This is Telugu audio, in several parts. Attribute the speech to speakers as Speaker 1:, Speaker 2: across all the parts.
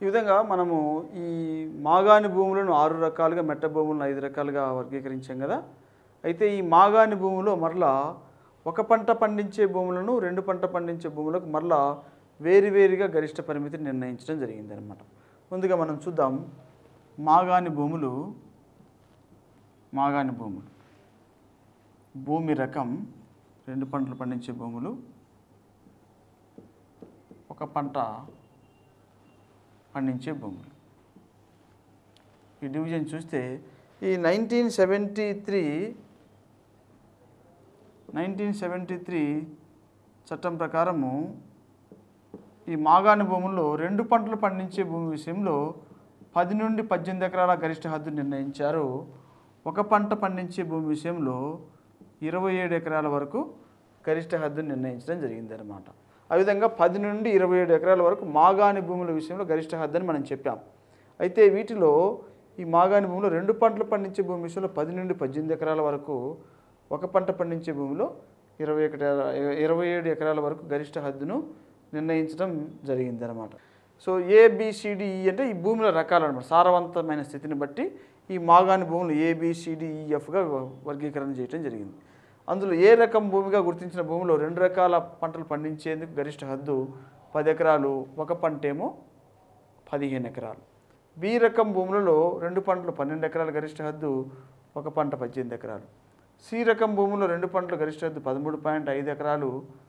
Speaker 1: ఈ విధంగా మనము ఈ మాగాణి భూములను ఆరు రకాలుగా మెట్ట భూములను ఐదు రకాలుగా వర్గీకరించాం కదా అయితే ఈ మాగాణి భూములో మరలా ఒక పంట పండించే భూములను రెండు పంట పండించే భూములకు మరలా వేరువేరుగా గరిష్ట పరిమితిని నిర్ణయించడం జరిగింది అనమాట ముందుగా మనం చూద్దాం మాగాణి భూములు మాగాణి భూములు భూమి రకం రెండు పంటలు పండించే భూములు ఒక పంట పండించే భూములు ఈ డివిజన్ చూస్తే ఈ nineteen seventy three nineteen seventy three చట్టం ప్రకారము ఈ మాగాణి భూముల్లో రెండు పంటలు పండించే భూమి విషయంలో పది నుండి పద్దెనిమిది ఎకరాల గరిష్ట హద్దు నిర్ణయించారు ఒక పంట పండించే భూమి విషయంలో ఇరవై ఏడు ఎకరాల వరకు గరిష్ట హద్దును నిర్ణయించడం జరిగింది అనమాట ఆ విధంగా పది నుండి ఇరవై ఏడు ఎకరాల వరకు మాగాణి భూముల విషయంలో గరిష్ట హద్దు అని మనం చెప్పాం అయితే వీటిలో ఈ మాగాణి భూమిలో రెండు పంటలు పండించే భూమి విషయంలో పది నుండి పద్దెనిమిది ఎకరాల వరకు ఒక పంట పండించే భూమిలో ఇరవై ఎకరాల ఇరవై ఏడు ఎకరాల వరకు గరిష్ట హద్దును నిర్ణయించడం జరిగింది అనమాట సో ఏబిసిడిఈ అంటే ఈ భూముల రకాలు అనమాట సారవంతమైన స్థితిని బట్టి ఈ మాగాణి భూములు ఏబిసిడిఈఎఫ్గా వర్గీకరణ చేయడం జరిగింది అందులో ఏ రకం భూమిగా గుర్తించిన భూమిలో రెండు రకాల పంటలు పండించేందుకు గరిష్ట హద్దు పది ఎకరాలు ఒక పంటేమో పదిహేను ఎకరాలు బి రకం భూములలో రెండు పంటలు పన్నెండు ఎకరాల గరిష్ట హద్దు ఒక పంట పద్దెనిమిది ఎకరాలు సి రకం భూముల్లో రెండు పంటలు గరిష్ట హద్దు పదమూడు పాయింట్ ఐదు ఎకరాలు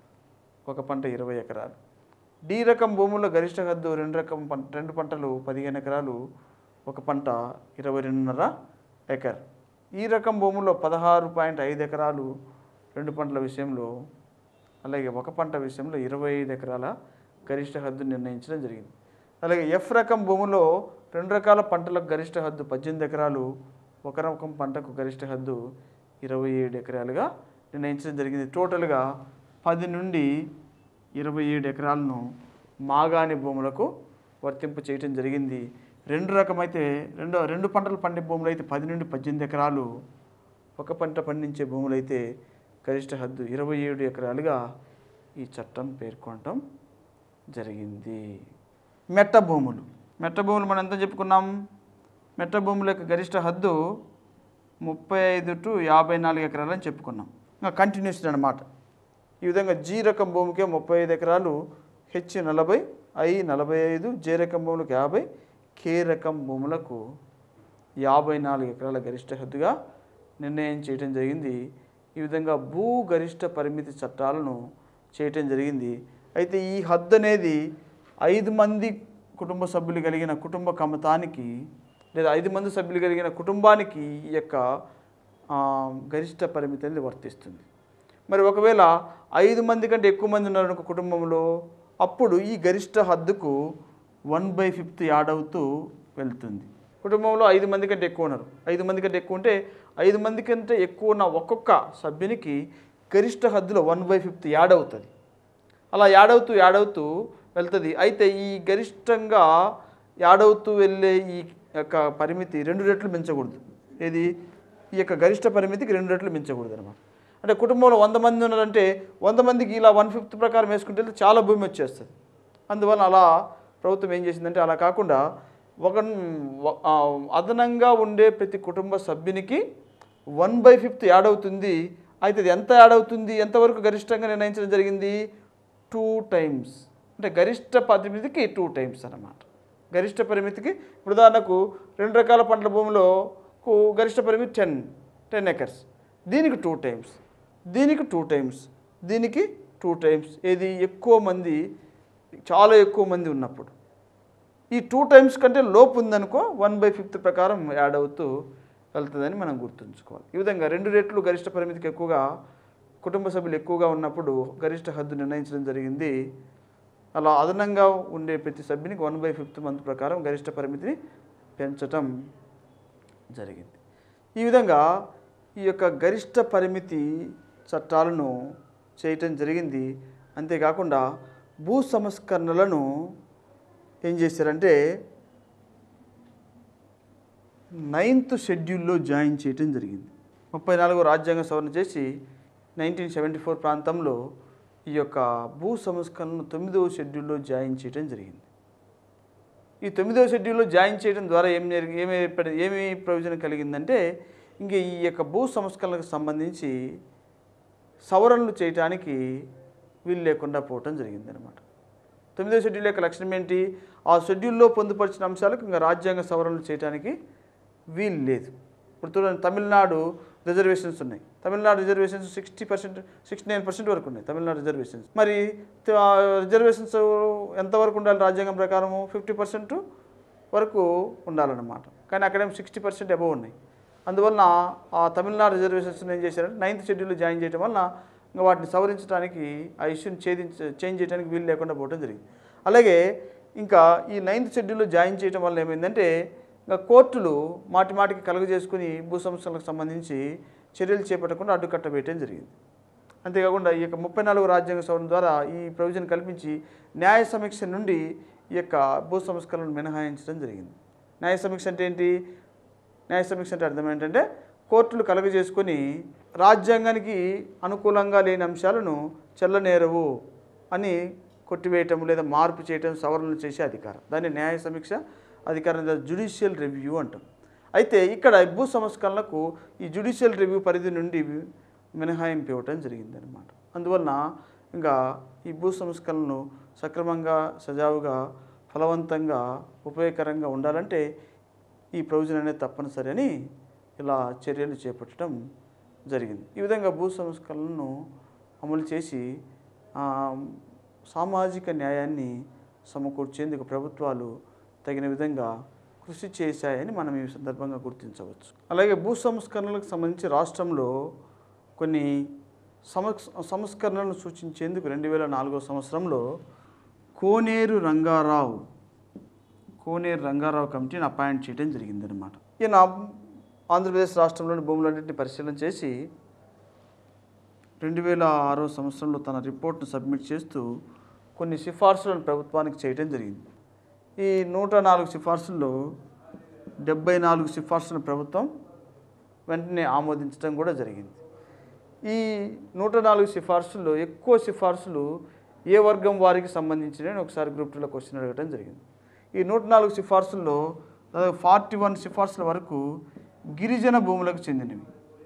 Speaker 1: ఒక పంట ఇరవై ఎకరాలు డి రకం భూముల్లో గరిష్ట హద్దు రెండు రకం పంట రెండు పంటలు పదిహేను ఎకరాలు ఒక పంట ఇరవై రెండున్నర ఎకర్ ఈ రకం భూముల్లో పదహారు పాయింట్ ఐదు ఎకరాలు రెండు పంటల విషయంలో అలాగే ఒక పంట విషయంలో ఇరవై ఐదు ఎకరాల గరిష్ట హద్దు నిర్ణయించడం జరిగింది అలాగే ఎఫ్ రకం భూములో రెండు రకాల పంటలకు గరిష్ట హద్దు పద్దెనిమిది ఎకరాలు ఒక రకం పంటకు గరిష్ట హద్దు ఇరవై ఏడు ఎకరాలుగా నిర్ణయించడం జరిగింది టోటల్గా పది నుండి ఇరవై ఏడు ఎకరాలను మాగాణి భూములకు వర్తింపు చేయటం జరిగింది రెండు రకమైతే రెండు రెండు పంటలు పండే భూములు అయితే పది నుండి పద్దెనిమిది ఎకరాలు ఒక పంట పండించే భూములు అయితే గరిష్ట హద్దు ఇరవై ఏడు ఎకరాలుగా ఈ చట్టం పేర్కొనటం జరిగింది మెట్ట భూములు మెట్ట భూములు మనం ఎంత చెప్పుకున్నాం మెట్ట భూముల యొక్క గరిష్ట హద్దు ముప్పై ఐదు టు యాభై నాలుగు ఎకరాలు అని చెప్పుకున్నాం ఇంకా కంటిన్యూస్ అనమాట ఈ విధంగా జీ రకం భూమికే ముప్పై ఐదు ఎకరాలు హెచ్ నలభై ఐ నలభై ఐదు జే రకం భూములకు యాభై కే రకం భూములకు యాభై నాలుగు ఎకరాల గరిష్ట హద్దుగా నిర్ణయం చేయటం జరిగింది ఈ విధంగా భూ గరిష్ట పరిమితి చట్టాలను చేయటం జరిగింది అయితే ఈ హద్దు అనేది ఐదు మంది కుటుంబ సభ్యులు కలిగిన కుటుంబ కమతానికి లేదా ఐదు మంది సభ్యులు కలిగిన కుటుంబానికి ఈ యొక్క ఆ, గరిష్ట పరిమితి అనేది వర్తిస్తుంది మరి ఒకవేళ ఐదు మంది కంటే ఎక్కువ మంది ఉన్నారు ఒక కుటుంబంలో అప్పుడు ఈ గరిష్ట హద్దుకు వన్ బై ఫిఫ్త్ యాడ్ అవుతూ వెళ్తుంది కుటుంబంలో ఐదు మంది కంటే ఎక్కువ ఉన్నారు ఐదు మంది కంటే ఎక్కువ ఉంటే ఐదు మంది కంటే ఎక్కువ ఉన్న ఒక్కొక్క సభ్యునికి గరిష్ట హద్దులో వన్ బై ఫిఫ్త్ యాడ్ అవుతుంది అలా యాడ్ అవుతూ యాడ్ అవుతూ వెళ్తుంది అయితే ఈ గరిష్టంగా యాడ్ అవుతూ వెళ్ళే ఈ యొక్క పరిమితి రెండు రెట్లు మించకూడదు ఏది ఈ యొక్క గరిష్ట పరిమితికి రెండు రెట్లు మించకూడదు అనమాట అంటే కుటుంబంలో వంద మంది ఉన్నారంటే వంద మందికి ఇలా వన్ ఫిఫ్త్ ప్రకారం వేసుకుంటే వెళ్తే చాలా భూమి వచ్చేస్తుంది అందువల్ల అలా ప్రభుత్వం ఏం చేసిందంటే అలా కాకుండా ఒక ఆ, అదనంగా ఉండే ప్రతి కుటుంబ సభ్యునికి వన్ బై ఫిఫ్త్ యాడ్ అవుతుంది అయితే ఇది ఎంత యాడ్ అవుతుంది ఎంతవరకు గరిష్టంగా నిర్ణయించడం జరిగింది టూ టైమ్స్ అంటే గరిష్ట పరిమితికి టూ టైమ్స్ అన్నమాట గరిష్ట పరిమితికి ఇప్పుడు ఉదాహరణకు రెండు రకాల పంటల భూమిలో కు గరిష్ట పరిమితి టెన్ టెన్ ఎకర్స్ దీనికి టూ టైమ్స్ దీనికి టూ టైమ్స్ దీనికి టూ టైమ్స్ ఏది ఎక్కువ మంది చాలా ఎక్కువ మంది ఉన్నప్పుడు ఈ టూ టైమ్స్ కంటే లోపు ఉందనుకో వన్ బై ఫిఫ్త్ ప్రకారం యాడ్ అవుతూ వెళ్తుందని మనం గుర్తుంచుకోవాలి ఈ విధంగా రెండు రెట్లు గరిష్ట పరిమితికి ఎక్కువగా కుటుంబ సభ్యులు ఎక్కువగా ఉన్నప్పుడు గరిష్ట హద్దు నిర్ణయించడం జరిగింది అలా అదనంగా ఉండే ప్రతి సభ్యునికి వన్ బై ఫిఫ్త్ మంత్ ప్రకారం గరిష్ట పరిమితిని పెంచటం జరిగింది ఈ విధంగా ఈ యొక్క గరిష్ట పరిమితి చట్టాలను చేయటం జరిగింది అంతేకాకుండా భూ సంస్కరణలను ఏం చేశారంటే నైన్త్ షెడ్యూల్లో జాయిన్ చేయటం జరిగింది ముప్పై నాలుగో రాజ్యాంగ సవరణ చేసి నైన్టీన్ సెవెంటీ ఫోర్ ప్రాంతంలో ఈ యొక్క భూ సంస్కరణను తొమ్మిదవ షెడ్యూల్లో జాయిన్ చేయటం జరిగింది ఈ తొమ్మిదవ షెడ్యూల్లో జాయిన్ చేయడం ద్వారా ఏం జరిగి ఏమి ఏర్పడి ఏమి ప్రయోజనం కలిగిందంటే ఇంక ఈ యొక్క భూ సంస్కరణలకు సంబంధించి సవరణలు చేయడానికి వీలు లేకుండా పోవటం జరిగిందనమాట తొమ్మిదవ షెడ్యూల్ యొక్క లక్షణం ఏంటి ఆ షెడ్యూల్లో పొందుపరిచిన అంశాలకు ఇంకా రాజ్యాంగ సవరణలు చేయడానికి వీలు లేదు ఇప్పుడు చూడండి తమిళనాడు రిజర్వేషన్స్ ఉన్నాయి Tamil Nadu reservations sixty percent sixty nine percent వరకు ఉన్నాయి తమిళనాడు రిజర్వేషన్స్ మరి త- ఆ రిజర్వేషన్స్ ఎంతవరకు ఉండాలి రాజ్యాంగం ప్రకారము ఫిఫ్టీ పర్సెంట్ వరకు ఉండాలన్నమాట కానీ అక్కడేమో సిక్స్టీ పర్సెంట్ అబవ్ ఉన్నాయి అందువలన ఆ తమిళనాడు రిజర్వేషన్స్ ఏం చేశారంటే నైన్త్ షెడ్యూల్ జాయిన్ చేయడం వలన ఇంకా వాటిని సవరించడానికి ఆ ఇష్యూని ఛేదించ చేంజ్ చేయడానికి వీలు లేకుండా పోవడం జరిగింది అలాగే ఇంకా ఈ నైన్త్ షెడ్యూల్లో జాయిన్ చేయడం వల్ల ఏమైందంటే ఇంకా కోర్టులు మాటి మాటికి కలుగజేసుకుని భూ సంస్థలకు సంబంధించి చర్యలు చేపట్టకుండా అడ్డుకట్ట వేయటం జరిగింది అంతేకాకుండా ఈ యొక్క ముప్పై నాలుగు రాజ్యాంగ సవరణ ద్వారా ఈ ప్రొవిజన్ కల్పించి న్యాయ సమీక్ష నుండి ఈ యొక్క భూ సంస్కరణను మినహాయించడం జరిగింది న్యాయ సమీక్ష అంటే ఏంటి న్యాయ సమీక్ష అంటే అర్థం ఏంటంటే కోర్టులు కలుగజేసుకొని రాజ్యాంగానికి అనుకూలంగా లేని అంశాలను చెల్లనేరవు అని కొట్టివేయటం లేదా మార్పు చేయటం సవరణలు చేసే అధికారం దాన్ని న్యాయ సమీక్ష అధికారం జుడిషియల్ రివ్యూ అంటాం అయితే ఇక్కడ భూ సంస్కరణలకు ఈ జుడిషియల్ రివ్యూ పరిధి నుండి మినహాయింపు ఇవ్వటం జరిగిందనమాట అందువలన ఇంకా ఈ భూ సంస్కరణను సక్రమంగా సజావుగా ఫలవంతంగా ఉపయోగకరంగా ఉండాలంటే ఈ ప్రొవిజన్ అనేది తప్పనిసరి అని ఇలా చర్యలు చేపట్టడం జరిగింది ఈ విధంగా భూ సంస్కరణలను అమలు చేసి ఆ, సామాజిక న్యాయాన్ని సమకూర్చేందుకు ప్రభుత్వాలు తగిన విధంగా కృషి చేశాయని మనం ఈ సందర్భంగా గుర్తించవచ్చు అలాగే భూ సంస్కరణలకు సంబంధించి రాష్ట్రంలో కొన్ని సమస్ సంస్కరణలను సూచించేందుకు రెండు వేల నాలుగో సంవత్సరంలో కోనేరు రంగారావు కోనేరు రంగారావు కమిటీని అపాయింట్ చేయడం జరిగిందనమాట ఈయన ఆంధ్రప్రదేశ్ రాష్ట్రంలోని భూములన్నింటినీ పరిశీలన చేసి రెండు వేల ఆరో సంవత్సరంలో తన రిపోర్ట్ను సబ్మిట్ చేస్తూ కొన్ని సిఫార్సులను ప్రభుత్వానికి చేయడం జరిగింది ఈ నూట నాలుగు సిఫార్సుల్లో డెబ్బై నాలుగు సిఫార్సులను ప్రభుత్వం వెంటనే ఆమోదించడం కూడా జరిగింది ఈ నూట నాలుగు సిఫార్సుల్లో ఎక్కువ సిఫార్సులు ఏ వర్గం వారికి సంబంధించినవి ఒకసారి గ్రూప్ టూలో క్వశ్చన్ అడగడం జరిగింది ఈ నూట నాలుగు సిఫార్సుల్లో దాదాపు ఫార్టీ వన్ సిఫార్సుల వరకు గిరిజన భూములకు చెందినవి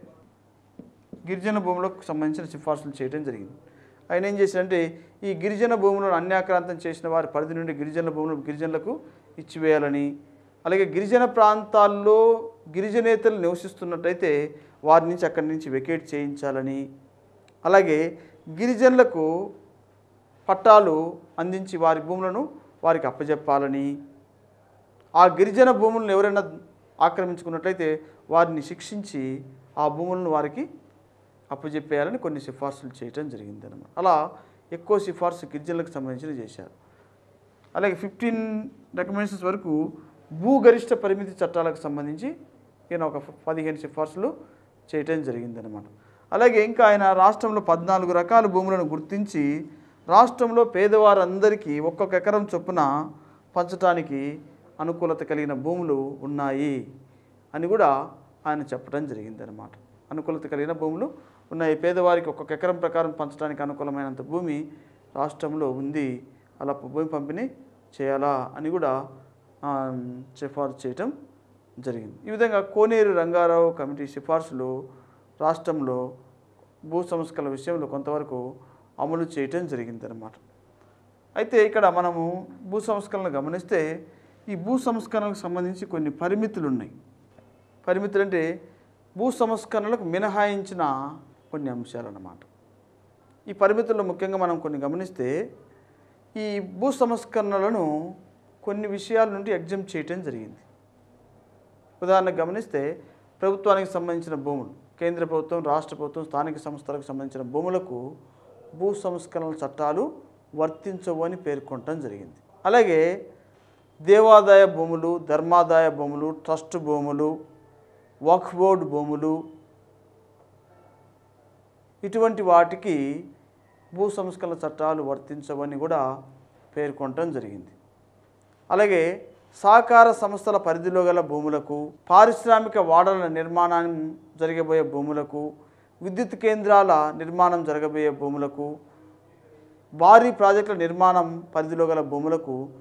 Speaker 1: గిరిజన భూములకు సంబంధించిన సిఫార్సులు చేయడం జరిగింది ఆయన ఏం చేశారంటే ఈ గిరిజన భూములను అన్యాక్రాంతం చేసిన వారి పరిధి నుండి గిరిజన భూములను గిరిజనులకు ఇచ్చివేయాలని అలాగే గిరిజన ప్రాంతాల్లో గిరిజనేతలు నివసిస్తున్నట్టయితే వారి నుంచి అక్కడి నుంచి వెకేట్ చేయించాలని అలాగే గిరిజనులకు పట్టాలు అందించి వారి భూములను వారికి అప్పజెప్పాలని ఆ గిరిజన భూములను ఎవరైనా ఆక్రమించుకున్నట్లయితే వారిని శిక్షించి ఆ భూములను వారికి అప్పజెప్పేయాలని కొన్ని సిఫార్సులు చేయడం జరిగిందన్నమాట అలా ఎక్కువ సిఫార్సు గిరిజనులకు సంబంధించినవి చేశారు అలాగే ఫిఫ్టీన్ రికమెండేషన్స్ వరకు భూగరిష్ట పరిమితి చట్టాలకు సంబంధించి ఈయన ఒక పదిహేను సిఫార్సులు చేయటం జరిగిందనమాట అలాగే ఇంకా ఆయన రాష్ట్రంలో పద్నాలుగు రకాల భూములను గుర్తించి రాష్ట్రంలో పేదవారందరికీ ఒక్కొక్క ఎకరం చొప్పున పంచటానికి అనుకూలత కలిగిన భూములు ఉన్నాయి అని కూడా ఆయన చెప్పడం జరిగిందనమాట అనుకూలత కలిగిన భూములు ఉన్నాయి పేదవారికి ఒక్కొక్క ఎకరం ప్రకారం పంచడానికి అనుకూలమైనంత భూమి రాష్ట్రంలో ఉంది అలా భూమి పంపిణీ చేయాలా అని కూడా ఆ, సిఫార్సు చేయటం జరిగింది ఈ విధంగా కోనేరు రంగారావు కమిటీ సిఫార్సులు రాష్ట్రంలో భూ సంస్కరణల విషయంలో కొంతవరకు అమలు చేయటం జరిగిందనమాట అయితే ఇక్కడ మనము భూ సంస్కరణలు గమనిస్తే ఈ భూ సంస్కరణలకు సంబంధించి కొన్ని పరిమితులు ఉన్నాయి పరిమితులు అంటే భూ సంస్కరణలకు మినహాయించిన కొన్ని అంశాలు అన్నమాట ఈ పరిమితుల్లో ముఖ్యంగా మనం కొన్ని గమనిస్తే ఈ భూ సంస్కరణలను కొన్ని విషయాల నుండి ఎగ్జామ్ చేయటం జరిగింది ఉదాహరణకు గమనిస్తే ప్రభుత్వానికి సంబంధించిన భూములు కేంద్ర ప్రభుత్వం రాష్ట్ర ప్రభుత్వం స్థానిక సంస్థలకు సంబంధించిన భూములకు భూ సంస్కరణల చట్టాలు వర్తించవు అని పేర్కొనటం జరిగింది అలాగే దేవాదాయ భూములు ధర్మాదాయ భూములు ట్రస్ట్ భూములు వక్ఫ్ బోర్డు భూములు ఇటువంటి వాటికి భూ సంస్కరణ చట్టాలు వర్తించవని కూడా పేర్కొనటం జరిగింది అలాగే సహకార సంస్థల పరిధిలో గల భూములకు పారిశ్రామిక వాడల నిర్మాణం జరగబోయే భూములకు విద్యుత్ కేంద్రాల నిర్మాణం జరగబోయే భూములకు భారీ ప్రాజెక్టుల నిర్మాణం పరిధిలో గల భూములకు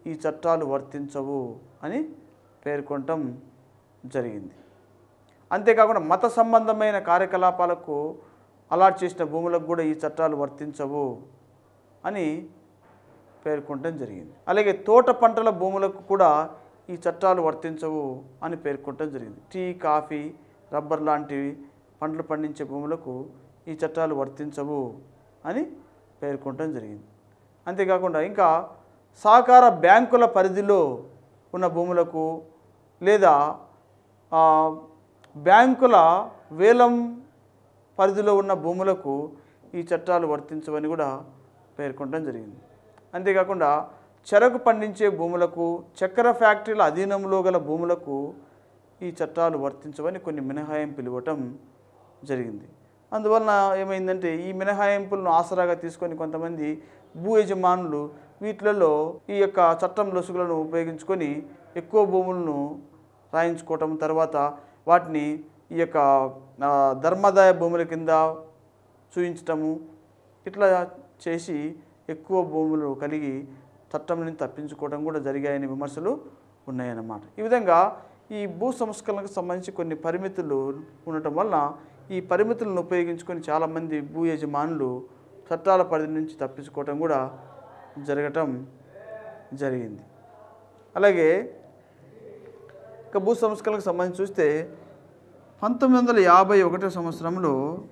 Speaker 1: ఈ చట్టాలు వర్తించవు అని పేర్కొనటం జరిగింది అంతేకాకుండా మత సంబంధమైన కార్యకలాపాలకు అలాట్ చేసిన భూములకు కూడా ఈ చట్టాలు వర్తించవు అని పేర్కొనడం జరిగింది అలాగే తోట పంటల భూములకు కూడా ఈ చట్టాలు వర్తించవు అని పేర్కొనడం జరిగింది టీ కాఫీ రబ్బర్ లాంటివి పంటలు పండించే భూములకు ఈ చట్టాలు వర్తించవు అని పేర్కొనడం జరిగింది అంతేకాకుండా ఇంకా సహకార బ్యాంకుల పరిధిలో ఉన్న భూములకు లేదా ఆ, బ్యాంకుల వేలం పరిధిలో ఉన్న భూములకు ఈ చట్టాలు వర్తించవని కూడా పేర్కొనడం జరిగింది అంతేకాకుండా చెరకు పండించే భూములకు చక్కెర ఫ్యాక్టరీల అధీనంలో గల భూములకు ఈ చట్టాలు వర్తించవని కొన్ని మినహాయింపులు ఇవ్వటం జరిగింది అందువలన ఏమైందంటే ఈ మినహాయింపులను ఆసరాగా తీసుకొని కొంతమంది భూ యజమానులు వీటిలలో ఈ యొక్క చట్టం లొసుగులను ఉపయోగించుకొని ఎక్కువ భూములను రాయించుకోవటం తర్వాత వాటిని ఈ యొక్క ఆ, ధర్మాదాయ భూముల కింద చూపించటము ఇట్లా చేసి ఎక్కువ భూములు కలిగి చట్టం నుంచి తప్పించుకోవడం కూడా జరిగాయని విమర్శలు ఉన్నాయన్నమాట ఈ విధంగా ఈ భూ సంస్కరణకు సంబంధించి కొన్ని పరిమితులు ఉండటం వలన ఈ పరిమితులను ఉపయోగించుకొని చాలామంది భూ యజమానులు చట్టాల పరిధి నుంచి తప్పించుకోవటం కూడా జరగటం జరిగింది అలాగే ఇక భూ సంస్కరణకు సంబంధించి చూస్తే పంతొమ్మిది వందల యాభై ఒకటో సంవత్సరంలో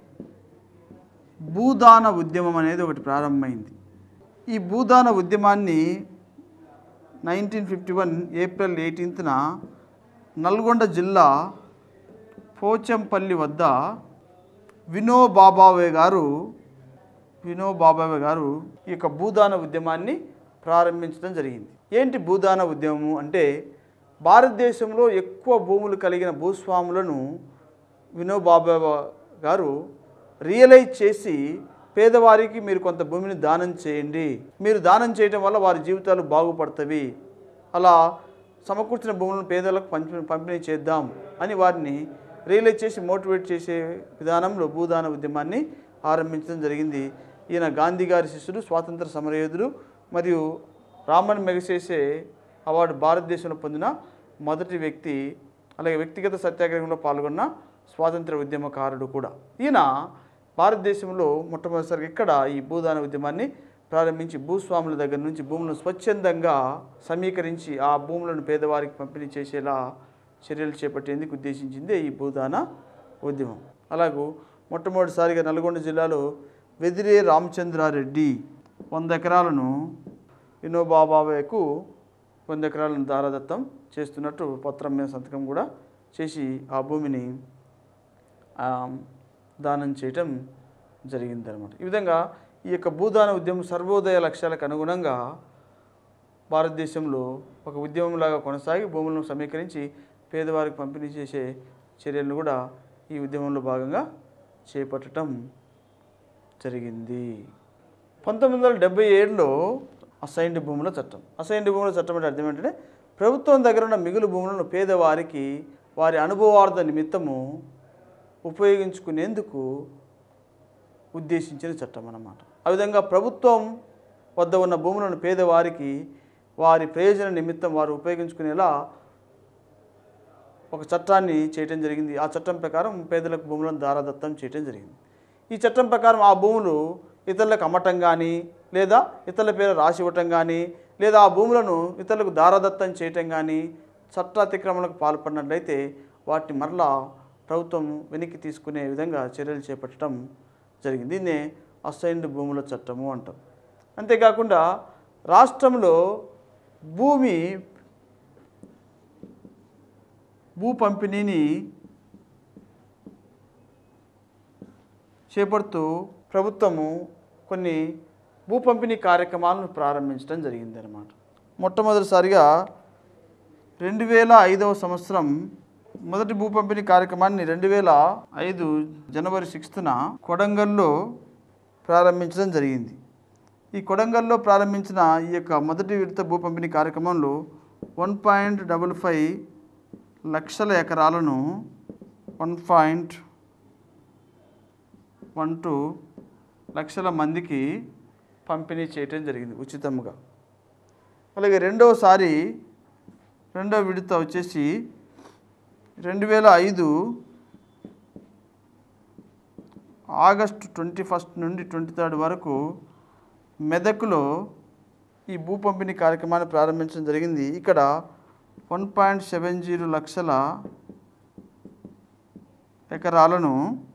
Speaker 1: భూదాన ఉద్యమం అనేది ఒకటి ప్రారంభమైంది ఈ భూదాన ఉద్యమాన్ని నైన్టీన్ ఫిఫ్టీ వన్ ఏప్రిల్ ఎయిటీన్త్న నల్గొండ జిల్లా పోచంపల్లి వద్ద వినో బాబావే గారు వినో బాబావే గారు ఈ యొక్క భూదాన ఉద్యమాన్ని ప్రారంభించడం జరిగింది ఏంటి భూదాన ఉద్యమము అంటే భారతదేశంలో ఎక్కువ భూములు కలిగిన భూస్వాములను వినో బాబావ గారు రియలైజ్ చేసి పేదవారికి మీరు కొంత భూమిని దానం చేయండి మీరు దానం చేయటం వల్ల వారి జీవితాలు బాగుపడతవి అలా సమకూర్చిన భూములను పేదలకు పంపి పంపిణీ చేద్దాం అని వారిని రియలైజ్ చేసి మోటివేట్ చేసే విధానంలో భూదాన ఉద్యమాన్ని ఆరంభించడం జరిగింది ఈయన గాంధీ గారి శిష్యుడు స్వాతంత్ర సమరయోధుడు మరియు రామన్ మెగసేసే అవార్డు భారతదేశంలో పొందిన మొదటి వ్యక్తి అలాగే వ్యక్తిగత సత్యాగ్రహంలో పాల్గొన్న స్వాతంత్ర ఉద్యమకారుడు కూడా ఈయన భారతదేశంలో మొట్టమొదటిసారిగా ఇక్కడ ఈ భూదాన ఉద్యమాన్ని ప్రారంభించి భూస్వాముల దగ్గర నుంచి భూములను స్వచ్ఛందంగా సమీకరించి ఆ భూములను పేదవారికి పంపిణీ చేసేలా చర్యలు చేపట్టేందుకు ఉద్దేశించిందే ఈ భూదాన ఉద్యమం అలాగూ మొట్టమొదటిసారిగా నల్గొండ జిల్లాలో వెదిరే రామచంద్రారెడ్డి వంద ఎకరాలను వినోబాబావేకు వంద ఎకరాలను దారాదత్తం చేస్తున్నట్టు పత్రం మీద సంతకం కూడా చేసి ఆ భూమిని ఆ, దానం చేయటం జరిగిందనమాట ఈ విధంగా ఈ యొక్క భూదాన ఉద్యమం సర్వోదయ లక్ష్యాలకు అనుగుణంగా భారతదేశంలో ఒక ఉద్యమంలాగా కొనసాగి భూములను సమీకరించి పేదవారికి పంపిణీ చేసే చర్యలను కూడా ఈ ఉద్యమంలో భాగంగా చేపట్టడం జరిగింది పంతొమ్మిది వందల డెబ్బై ఏడులో అసైన్డ్ భూముల చట్టం అసైన్డ్ భూముల చట్టం అంటే అర్థం ఏంటంటే ప్రభుత్వం దగ్గర ఉన్న మిగులు భూములను పేదవారికి వారి అనుభవార్థ నిమిత్తము ఉపయోగించుకునేందుకు ఉద్దేశించిన చట్టం అన్నమాట ఆ విధంగా ప్రభుత్వం వద్ద ఉన్న భూములను పేదవారికి వారి ప్రయోజన నిమిత్తం వారు ఉపయోగించుకునేలా ఒక చట్టాన్ని చేయటం జరిగింది ఆ చట్టం ప్రకారం పేదలకు భూములను దారాదత్తం చేయటం జరిగింది ఈ చట్టం ప్రకారం ఆ భూములు ఇతరులకు అమ్మటం కానీ లేదా ఇతరుల పేరు రాసి ఇవ్వటం కానీ లేదా ఆ భూములను ఇతరులకు దారాదత్తం చేయటం కానీ చట్ట అతిక్రమణకు పాల్పడినట్లయితే వాటిని మరలా ప్రభుత్వం వెనక్కి తీసుకునే విధంగా చర్యలు చేపట్టడం జరిగింది దీన్నే అసైన్డ్ భూముల చట్టము అంటాం అంతేకాకుండా రాష్ట్రంలో భూమి భూ పంపిణీని చేపడుతూ ప్రభుత్వము కొన్ని భూ పంపిణీ కార్యక్రమాలను ప్రారంభించడం జరిగింది అనమాట మొట్టమొదటిసారిగా రెండు వేల ఐదవ సంవత్సరం మొదటి భూ పంపిణీ కార్యక్రమాన్ని రెండు వేల ఐదు జనవరి సిక్స్త్న కొడంగల్లో ప్రారంభించడం జరిగింది ఈ కొడంగల్లో ప్రారంభించిన ఈ యొక్క మొదటి విడత భూ పంపిణీ కార్యక్రమంలో వన్ పాయింట్ డబల్ ఫైవ్ లక్షల ఎకరాలను వన్ పాయింట్ వన్ టూ లక్షల మందికి పంపిణీ చేయటం జరిగింది ఉచితంగా అలాగే రెండవసారి రెండవ విడత వచ్చేసి రెండు వేల ఐదు ఆగస్టు ట్వంటీ ఫస్ట్ నుండి ట్వంటీ థర్డ్ వరకు మెదక్లో ఈ భూ పంపిణీ కార్యక్రమాన్ని ప్రారంభించడం జరిగింది ఇక్కడ వన్ పాయింట్ సెవెన్ జీరో లక్షల ఎకరాలను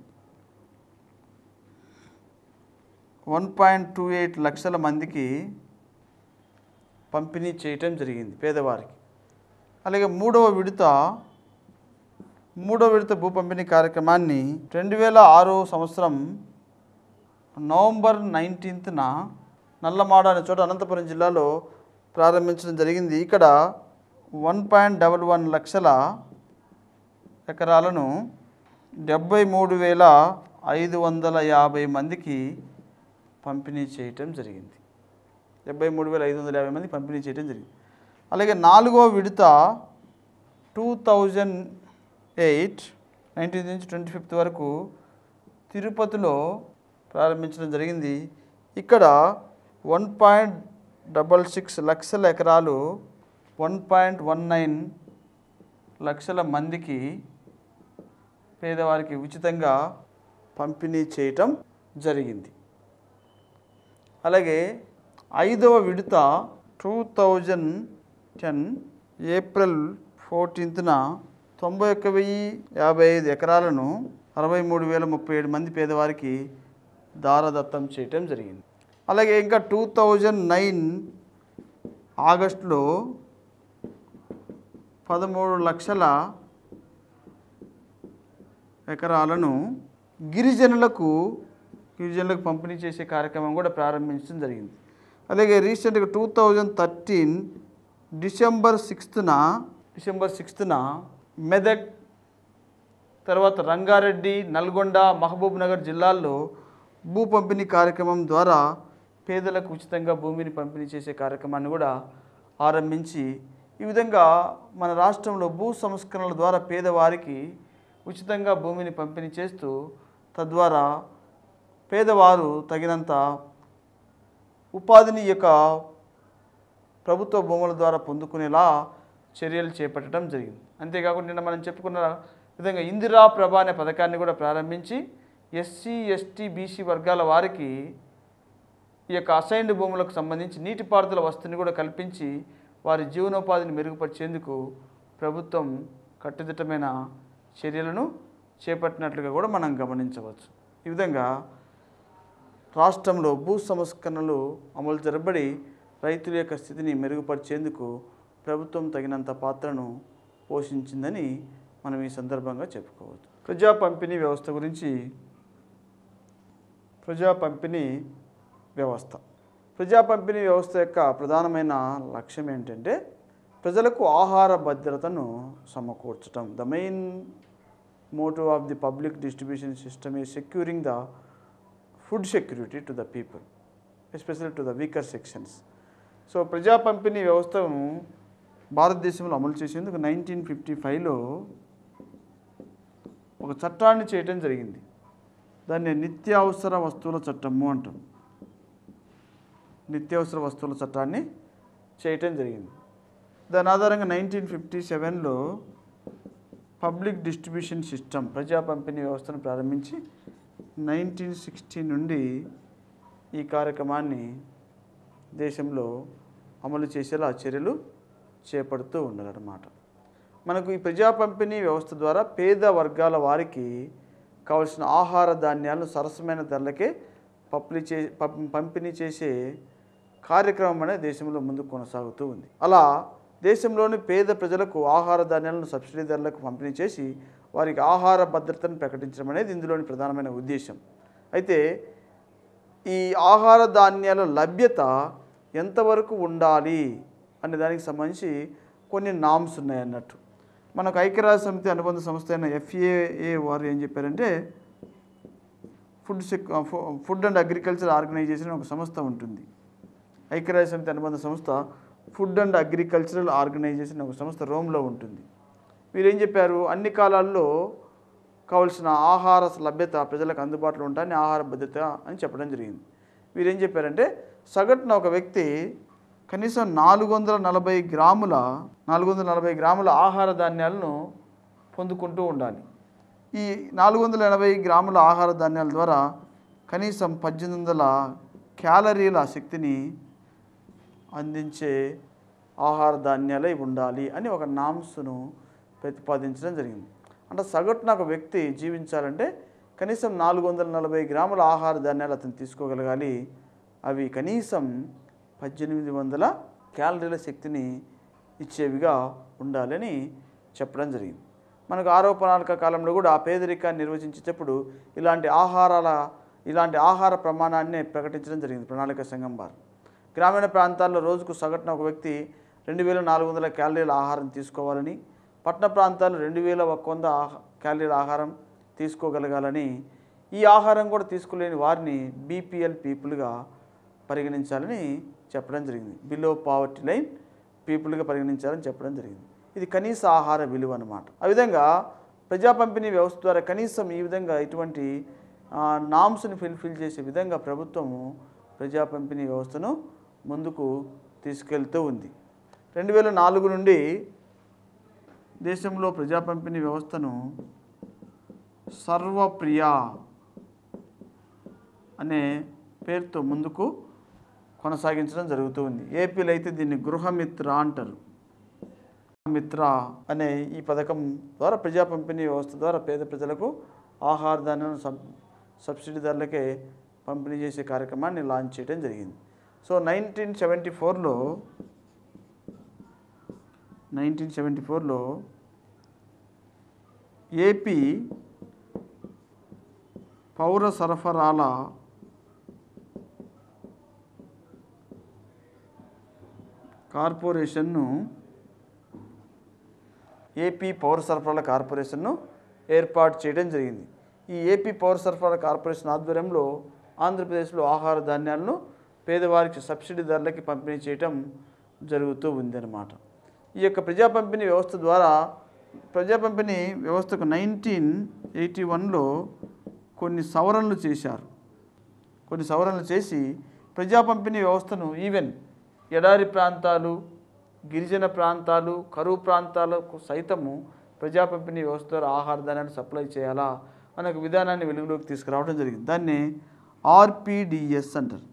Speaker 1: వన్ పాయింట్ టూ ఎయిట్ లక్షల మందికి పంపిణీ చేయటం జరిగింది పేదవారికి అలాగే మూడవ విడత మూడవ విడత భూ పంపిణీ కార్యక్రమాన్ని రెండు వేల ఆరో సంవత్సరం నవంబర్ నైన్టీన్త్న నల్లమాడ అనే చోట అనంతపురం జిల్లాలో ప్రారంభించడం జరిగింది ఇక్కడ వన్ పాయింట్ డబల్ వన్ లక్షల ఎకరాలను డెబ్బై మూడు వేల ఐదు వందల యాభై మందికి పంపిణీ చేయటం జరిగింది డెబ్బై మూడు వేల ఐదు వందల యాభై మంది పంపిణీ చేయడం జరిగింది అలాగే నాలుగో విడత టూ థౌజండ్ ఎయిట్ నైన్టీన్ నుంచి ట్వంటీ ఫిఫ్త్ వరకు తిరుపతిలో ప్రారంభించడం జరిగింది ఇక్కడ వన్ పాయింట్ డబల్ సిక్స్ లక్షల ఎకరాలు వన్ పాయింట్ వన్ నైన్ లక్షల మందికి పేదవారికి ఉచితంగా పంపిణీ చేయటం జరిగింది అలాగే ఐదవ విడత టూ థౌజండ్ టెన్ ఏప్రిల్ ఫోర్టీన్త్న తొంభై ఒక్క వెయ్యి యాభై ఐదు ఎకరాలను అరవై మూడు వేల ముప్పై ఏడు మంది పేదవారికి దారదత్తం చేయటం జరిగింది అలాగే ఇంకా టూ థౌజండ్ నైన్ ఆగస్టులో పదమూడు లక్షల ఎకరాలను గిరిజనులకు గిరిజనులకు పంపిణీ చేసే కార్యక్రమం కూడా ప్రారంభించడం జరిగింది అలాగే రీసెంట్గా టూ థౌజండ్ థర్టీన్ డిసెంబర్ సిక్స్త్న డిసెంబర్ సిక్స్త్న మెదక్ తర్వాత రంగారెడ్డి నల్గొండ మహబూబ్ నగర్ జిల్లాల్లో భూ పంపిణీ కార్యక్రమం ద్వారా పేదలకు ఉచితంగా భూమిని పంపిణీ చేసే కార్యక్రమాన్ని కూడా ఆరంభించి ఈ విధంగా మన రాష్ట్రంలో భూ సంస్కరణల ద్వారా పేదవారికి ఉచితంగా భూమిని పంపిణీ చేస్తూ తద్వారా పేదవారు తగినంత ఉపాధిని ఈ యొక్క ప్రభుత్వ భూముల ద్వారా పొందుకునేలా చర్యలు చేపట్టడం జరిగింది అంతేకాకుండా నిన్న మనం చెప్పుకున్న విధంగా ఇందిరా ప్రభ అనే పథకాన్ని కూడా ప్రారంభించి ఎస్సీ ఎస్టీ బీసీ వర్గాల వారికి ఈ యొక్క అసైన్డ్ భూములకు సంబంధించి నీటిపారుదల వస్తువుని కూడా కల్పించి వారి జీవనోపాధిని మెరుగుపరిచేందుకు ప్రభుత్వం కట్టుదిట్టమైన చర్యలను చేపట్టినట్లుగా కూడా మనం గమనించవచ్చు ఈ విధంగా రాష్ట్రంలో భూ సంస్కరణలు అమలు జరబడి రైతుల యొక్క స్థితిని మెరుగుపరిచేందుకు ప్రభుత్వం తగినంత పాత్రను పోషించిందని మనం ఈ సందర్భంగా చెప్పుకోవచ్చు ప్రజా పంపిణీ వ్యవస్థ గురించి ప్రజా పంపిణీ వ్యవస్థ ప్రజా పంపిణీ వ్యవస్థ యొక్క ప్రధానమైన లక్ష్యం ఏంటంటే ప్రజలకు ఆహార భద్రతను సమకూర్చడం the main motive of the public distribution system ఈ securing the food security to the people especially to the weaker sections so ప్రజా పంపిణీ వ్యవస్థను భారతదేశంలో అమలు చేసేందుకు నైన్టీన్ ఫిఫ్టీ ఫైవ్లో ఒక చట్టాన్ని చేయటం జరిగింది దాన్ని నిత్యావసర వస్తువుల చట్టము అంటాం నిత్యావసర వస్తువుల చట్టాన్ని చేయటం జరిగింది దాని ఆధారంగా నైన్టీన్ ఫిఫ్టీ సెవెన్లో పబ్లిక్ డిస్ట్రిబ్యూషన్ సిస్టమ్ ప్రజా పంపిణీ వ్యవస్థను ప్రారంభించి నైన్టీన్ సిక్స్టీ నుండి ఈ కార్యక్రమాన్ని దేశంలో అమలు చేసేలా చర్యలు చేపడుతూ ఉన్నారన్నమాట మనకు ఈ ప్రజా పంపిణీ వ్యవస్థ ద్వారా పేద వర్గాల వారికి కావలసిన ఆహార ధాన్యాలను సరసమైన ధరలకే పంపిణీ చే పం- పంపిణీ చేసే కార్యక్రమం అనేది దేశంలో ముందుకు కొనసాగుతూ ఉంది అలా దేశంలోని పేద ప్రజలకు ఆహార ధాన్యాలను సబ్సిడీ ధరలకు పంపిణీ చేసి వారికి ఆహార భద్రతను ప్రకటించడం అనేది ఇందులోని ప్రధానమైన ఉద్దేశం అయితే ఈ ఆహార ధాన్యాల లభ్యత ఎంతవరకు ఉండాలి అనే దానికి సంబంధించి కొన్ని నామ్స్ ఉన్నాయి అన్నట్టు మనకు ఐక్యరాజ్య సమితి అనుబంధ సంస్థ అయిన ఎఫ్ఏఏ వారు ఏం చెప్పారంటే ఫుడ్ సెక్ ఫు- ఫుడ్ అండ్ అగ్రికల్చర్ ఆర్గనైజేషన్ అనే ఒక సంస్థ ఉంటుంది ఐక్యరాజ్య సమితి అనుబంధ సంస్థ ఫుడ్ అండ్ అగ్రికల్చరల్ ఆర్గనైజేషన్ అనే ఒక సంస్థ రోమ్లో ఉంటుంది వీరు ఏం చెప్పారు అన్ని కాలాల్లో కావలసిన ఆహార లభ్యత ప్రజలకు అందుబాటులో ఉంటాయని ఆహార భద్రత అని చెప్పడం జరిగింది వీరు ఏం చెప్పారంటే సగటున ఒక వ్యక్తి కనీసం నాలుగు వందల నలభై గ్రాముల నాలుగు వందల నలభై గ్రాముల ఆహార ధాన్యాలను పొందుకుంటూ ఉండాలి ఈ నాలుగు వందల ఎనభై గ్రాముల ఆహార ధాన్యాల ద్వారా కనీసం పద్దెనిమిది వందల క్యాలరీల శక్తిని అందించే ఆహార ధాన్యాలే ఉండాలి అని ఒక నామ్స్ను ప్రతిపాదించడం జరిగింది అంటే సగటున ఒక వ్యక్తి జీవించాలంటే కనీసం నాలుగు వందల నలభై గ్రాముల ఆహార ధాన్యాలు అతను తీసుకోగలగాలి అవి కనీసం పద్దెనిమిది వందల క్యాలరీల శక్తిని ఇచ్చేవిగా ఉండాలని చెప్పడం జరిగింది మనకు ఆరో ప్రణాళిక కాలంలో కూడా ఆ పేదరికాన్ని నిర్వచించేటప్పుడు ఇలాంటి ఆహారాల ఇలాంటి ఆహార ప్రమాణాన్ని ప్రకటించడం జరిగింది ప్రణాళిక సంఘం వారు గ్రామీణ ప్రాంతాల్లో రోజుకు సగటున ఒక వ్యక్తి రెండు వేల నాలుగు వందల క్యాలరీల ఆహారం తీసుకోవాలని పట్టణ ప్రాంతాల్లో రెండు వేల ఒక వంద ఆహా క్యాలరీల ఆహారం తీసుకోగలగాలని ఈ ఆహారం కూడా తీసుకోలేని వారిని బీపీఎల్ పీపుల్గా పరిగణించాలని చెప్పడం జరిగింది బిలో పావర్టీ లైన్ పీపుల్గా పరిగణించాలని చెప్పడం జరిగింది ఇది కనీస ఆహార విలువ అన్నమాట ఆ విధంగా ప్రజా పంపిణీ వ్యవస్థ ద్వారా కనీసం ఈ విధంగా ఇటువంటి నామ్స్ని ఫిల్ఫిల్ చేసే విధంగా ప్రభుత్వము ప్రజా పంపిణీ వ్యవస్థను ముందుకు తీసుకెళ్తూ ఉంది రెండు వేల నాలుగు నుండి దేశంలో ప్రజా పంపిణీ వ్యవస్థను సర్వప్రియ అనే పేరుతో ముందుకు కొనసాగించడం జరుగుతూ ఉంది ఏపీలో అయితే దీన్ని గృహమిత్ర అంటారు మిత్ర అనే ఈ పథకం ద్వారా ప్రజా పంపిణీ వ్యవస్థ ద్వారా పేద ప్రజలకు ఆహార ధాన్యం సబ్ సబ్సిడీ ధరలకే పంపిణీ చేసే కార్యక్రమాన్ని లాంచ్ చేయడం జరిగింది సో నైన్టీన్ సెవెంటీ ఫోర్లో నైన్టీన్ సెవెంటీ ఫోర్లో ఏపీ పౌర సరఫరాల కార్పొరేషన్ను ఏపీ పౌర సరఫరాల కార్పొరేషన్ను ఏర్పాటు చేయడం జరిగింది ఈ ఏపీ పౌర సరఫరాల కార్పొరేషన్ ఆధ్వర్యంలో ఆంధ్రప్రదేశ్లో ఆహార ధాన్యాలను పేదవారికి సబ్సిడీ ధరలకి పంపిణీ చేయటం జరుగుతూ ఉందన్నమాట ఈ యొక్క ప్రజా పంపిణీ వ్యవస్థ ద్వారా ప్రజా పంపిణీ వ్యవస్థకు నైన్టీన్ ఎయిటీ వన్లో కొన్ని సవరణలు చేశారు కొన్ని సవరణలు చేసి ప్రజా పంపిణీ వ్యవస్థను ఈవెన్ ఎడారి ప్రాంతాలు గిరిజన ప్రాంతాలు కరువు ప్రాంతాలకు సైతము ప్రజా పంపిణీ వ్యవస్థ ద్వారా ఆహార ధాన్యాన్ని సప్లై చేయాలా అనే ఒక విధానాన్ని వెలుగులోకి తీసుకురావడం జరిగింది దాన్ని ఆర్పిడిఎస్ అంటారు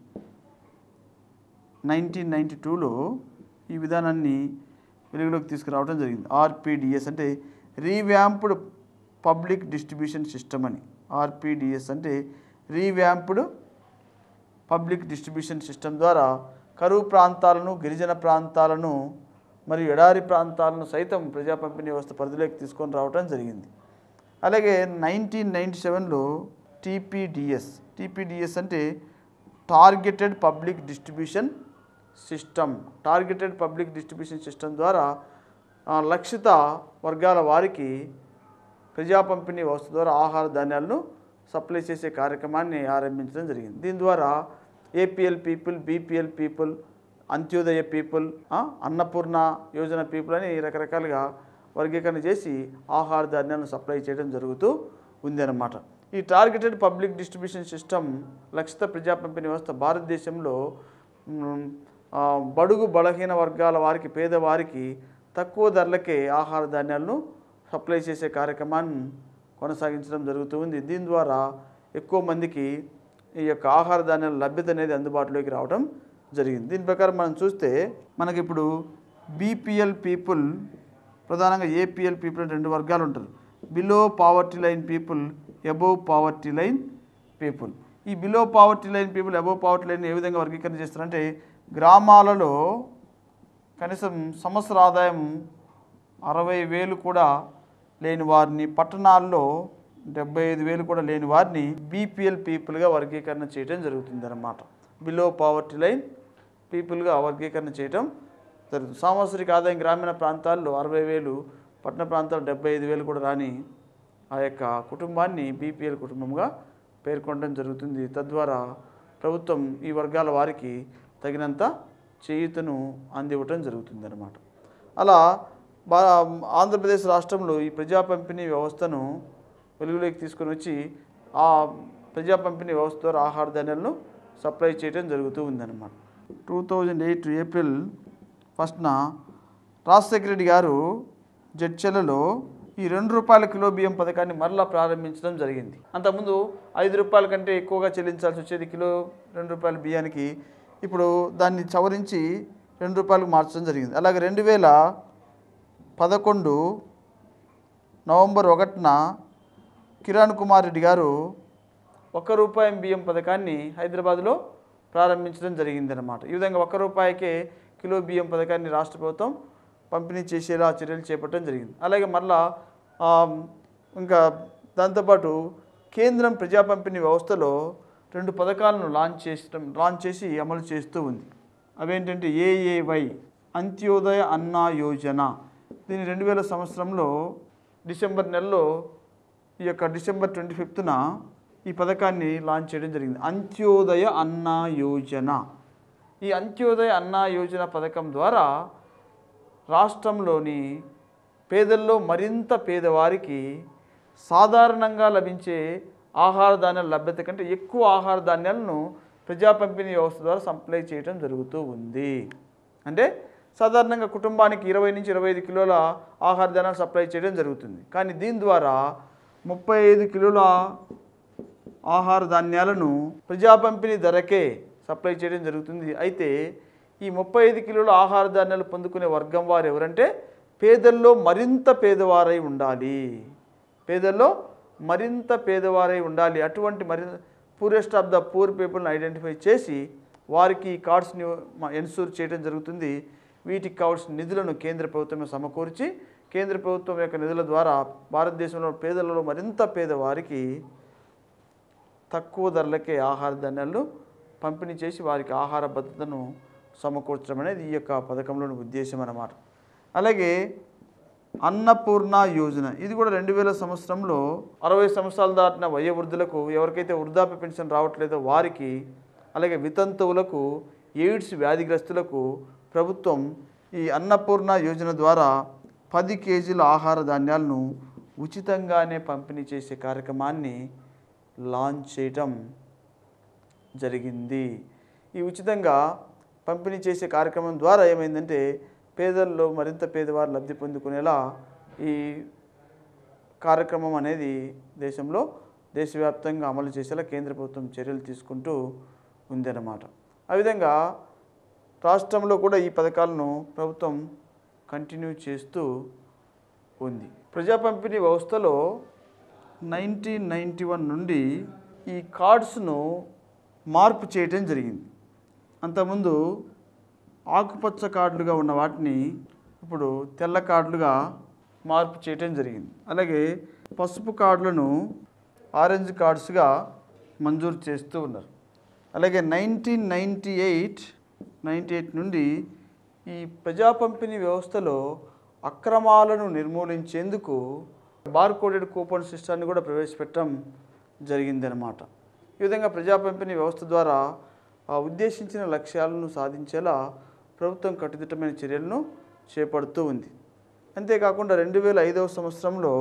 Speaker 1: నైన్టీన్ నైంటీ టూలో ఈ విధానాన్ని వెలుగులోకి తీసుకురావడం జరిగింది ఆర్పిడిఎస్ అంటే రీవ్యాంప్డ్ పబ్లిక్ డిస్ట్రిబ్యూషన్ సిస్టమ్ అని ఆర్పిడిఎస్ అంటే రీవ్యాంప్డ్ పబ్లిక్ డిస్ట్రిబ్యూషన్ సిస్టమ్ ద్వారా కరువు ప్రాంతాలను గిరిజన ప్రాంతాలను మరియు ఎడారి ప్రాంతాలను సైతం ప్రజా పంపిణీ వ్యవస్థ పరిధిలోకి తీసుకొని రావడం జరిగింది అలాగే నైన్టీన్ నైంటీ సెవెన్లో టీపీడిఎస్ టీపీడిఎస్ అంటే targeted public distribution system targeted public distribution system ద్వారా ఆ, లక్షిత వర్గాల వారికి ప్రజా పంపిణీ వ్యవస్థ ద్వారా ఆహార ధాన్యాలను సప్లై చేసే కార్యక్రమాన్ని ఆరంభించడం జరిగింది దీని ద్వారా APL people BPL people Antyodaya people ఆ, అన్నపూర్ణ యోజన పీపుల్ అని రకరకాలుగా వర్గీకరణ చేసి ఆహార ధాన్యాలను సప్లై చేయడం జరుగుతూ ఉంది అన్నమాట ఈ టార్గెటెడ్ పబ్లిక్ డిస్ట్రిబ్యూషన్ సిస్టమ్ లక్షిత ప్రజా పంపిణీ వ్యవస్థ భారతదేశంలో మ్, ఆ, బడుగు బలహీన వర్గాల వారికి పేదవారికి తక్కువ ధరలకే ఆహార ధాన్యాలను సప్లై చేసే కార్యక్రమాన్ని కొనసాగించడం జరుగుతూ ఉంది దీని ద్వారా ఎక్కువ మందికి ఈ యొక్క ఆహార ధాన్యాల లభ్యత అనేది అందుబాటులోకి రావడం జరిగింది దీని ప్రకారం మనం చూస్తే మనకి ఇప్పుడు బీపీఎల్ పీపుల్ ప్రధానంగా ఏపీఎల్ పీపుల్ అని రెండు వర్గాలు ఉంటారు below poverty line people above poverty line people ఈ below poverty line people above poverty line ఏ విధంగా వర్గీకరణ చేస్తారంటే గ్రామాలలో కనీసం సంవత్సర ఆదాయం అరవై వేలు కూడా లేని వారిని పట్టణాల్లో డెబ్బై ఐదు వేలు కూడా లేని వారిని బీపీఎల్ పీపుల్గా వర్గీకరణ చేయడం జరుగుతుంది అన్నమాట బిలో పావర్టీ లైన్ పీపుల్గా వర్గీకరణ చేయడం జరుగుతుంది సాంవత్సరిక ఆదాయం గ్రామీణ ప్రాంతాల్లో అరవై వేలు పట్టణ ప్రాంతాల్లో డెబ్బై ఐదు వేలు కూడా రాని ఆ యొక్క కుటుంబాన్ని బీపీఎల్ కుటుంబంగా పేర్కొనడం జరుగుతుంది తద్వారా ప్రభుత్వం ఈ వర్గాల వారికి తగినంత చేయూతను అందివ్వటం జరుగుతుంది అన్నమాట అలా బా ఆంధ్రప్రదేశ్ రాష్ట్రంలో ఈ ప్రజా పంపిణీ వ్యవస్థను వెలుగులోకి తీసుకొని వచ్చి ఆ ప్రజా పంపిణీ వ్యవస్థ ద్వారా ఆహార ధాన్యాలను సప్లై చేయడం జరుగుతూ ఉందన్నమాట టూ థౌజండ్ ఎయిట్ ఏప్రిల్ ఫస్ట్న రాజశేఖర రెడ్డి గారు జడ్చెలలో ఈ రెండు రూపాయల కిలో బియ్యం పథకాన్ని మరలా ప్రారంభించడం జరిగింది అంతకుముందు ఐదు రూపాయల కంటే ఎక్కువగా చెల్లించాల్సి వచ్చేది కిలో రెండు రూపాయల బియ్యానికి ఇప్పుడు దాన్ని సవరించి రెండు రూపాయలకు మార్చడం జరిగింది అలాగే రెండు వేల పదకొండు నవంబర్ ఒకటిన కిరణ్ కుమార్ రెడ్డి గారు ఒక్క రూపాయి బియ్యం పథకాన్ని హైదరాబాద్లో ప్రారంభించడం జరిగిందనమాట ఈ విధంగా ఒక్క రూపాయికే కిలో బియ్యం పథకాన్ని రాష్ట్ర ప్రభుత్వం పంపిణీ చేసేలా చర్యలు చేపట్టడం జరిగింది అలాగే మరలా ఆ, ఇంకా దాంతోపాటు కేంద్రం ప్రజా పంపిణీ వ్యవస్థలో రెండు పథకాలను లాంచ్ చేసడం లాంచ్ చేసి అమలు చేస్తూ ఉంది అవేంటంటే ఏఏవై అంత్యోదయ అన్నా యోజన దీన్ని రెండు వేల సంవత్సరంలో డిసెంబర్ నెలలో ఈ యొక్క డిసెంబర్ ట్వంటీ ఫిఫ్త్న ఈ పథకాన్ని లాంచ్ చేయడం జరిగింది అంత్యోదయ అన్నా యోజన ఈ అంత్యోదయ అన్నా యోజన పథకం ద్వారా రాష్ట్రంలోని పేదల్లో మరింత పేదవారికి సాధారణంగా లభించే ఆహార ధాన్యాల లభ్యత కంటే ఎక్కువ ఆహార ధాన్యాలను ప్రజా పంపిణీ వ్యవస్థ ద్వారా సప్లై చేయడం జరుగుతూ ఉంది అంటే సాధారణంగా కుటుంబానికి ఇరవై నుంచి ఇరవై ఐదు కిలోల ఆహార ధాన్యాలు సప్లై చేయడం జరుగుతుంది కానీ దీని ద్వారా ముప్పై ఐదు కిలోల ఆహార ధాన్యాలను ప్రజా పంపిణీ ధరకే సప్లై చేయడం జరుగుతుంది అయితే ఈ ముప్పై ఐదు కిలోల ఆహార ధాన్యాలు పొందుకునే వర్గం వారు ఎవరంటే పేదల్లో మరింత పేదవారై ఉండాలి పేదల్లో మరింత పేదవారై ఉండాలి అటువంటి మరింత పూరెస్ట్ ఆఫ్ ద పూర్ పీపుల్ని ఐడెంటిఫై చేసి వారికి ఈ కార్డ్స్ని ఎన్సూర్ చేయడం జరుగుతుంది వీటికి కావాల్సిన నిధులను కేంద్ర ప్రభుత్వమే సమకూర్చి కేంద్ర ప్రభుత్వం యొక్క నిధుల ద్వారా భారతదేశంలో పేదలలో మరింత పేదవారికి తక్కువ ధరలకే ఆహార ధాన్యాలు పంపిణీ చేసి వారికి ఆహార భద్రతను సమకూర్చడం అనేది ఈ యొక్క పథకంలోని ఉద్దేశం అన్నమాట అలాగే అన్నపూర్ణ యోజన ఇది కూడా రెండు వేల సంవత్సరంలో అరవై సంవత్సరాలు దాటిన వయోవృద్ధులకు ఎవరికైతే వృద్ధాప్య పెన్షన్ రావట్లేదో వారికి అలాగే వితంతువులకు ఎయిడ్స్ వ్యాధిగ్రస్తులకు ప్రభుత్వం ఈ అన్నపూర్ణ యోజన ద్వారా పది కేజీల ఆహార ధాన్యాలను ఉచితంగానే పంపిణీ చేసే కార్యక్రమాన్ని లాంచ్ చేయటం జరిగింది ఈ ఉచితంగా పంపిణీ చేసే కార్యక్రమం ద్వారా ఏమైందంటే పేదల్లో మరింత పేదవారు లబ్ధి పొందుకునేలా ఈ కార్యక్రమం అనేది దేశంలో దేశవ్యాప్తంగా అమలు చేసేలా కేంద్ర ప్రభుత్వం చర్యలు తీసుకుంటూ ఉందన్నమాట ఆ విధంగా రాష్ట్రంలో కూడా ఈ పథకాలను ప్రభుత్వం కంటిన్యూ చేస్తూ ఉంది ప్రజా పంపిణీ వ్యవస్థలో నైన్టీన్ నైంటీ వన్ నుండి ఈ కార్డ్స్ను మార్పు చేయటం జరిగింది అంతకుముందు ఆకుపచ్చ కార్డులుగా ఉన్న వాటిని ఇప్పుడు తెల్ల కార్డులుగా మార్పు చేయటం జరిగింది అలాగే పసుపు కార్డులను ఆరెంజ్ కార్డ్స్గా మంజూరు చేస్తూ ఉన్నారు అలాగే nineteen ninety eight ninety eight నుండి ఈ ప్రజా పంపిణీ వ్యవస్థలో అక్రమాలను నిర్మూలించేందుకు బార్కోడెడ్ కూపన్ సిస్టాన్ని కూడా ప్రవేశపెట్టడం జరిగిందనమాట ఈ విధంగా ప్రజా పంపిణీ వ్యవస్థ ద్వారా ఆ ఉద్దేశించిన లక్ష్యాలను సాధించేలా ప్రభుత్వం కట్టుదిట్టమైన చర్యలను చేపడుతూ ఉంది అంతేకాకుండా రెండు వేల ఐదవ సంవత్సరంలో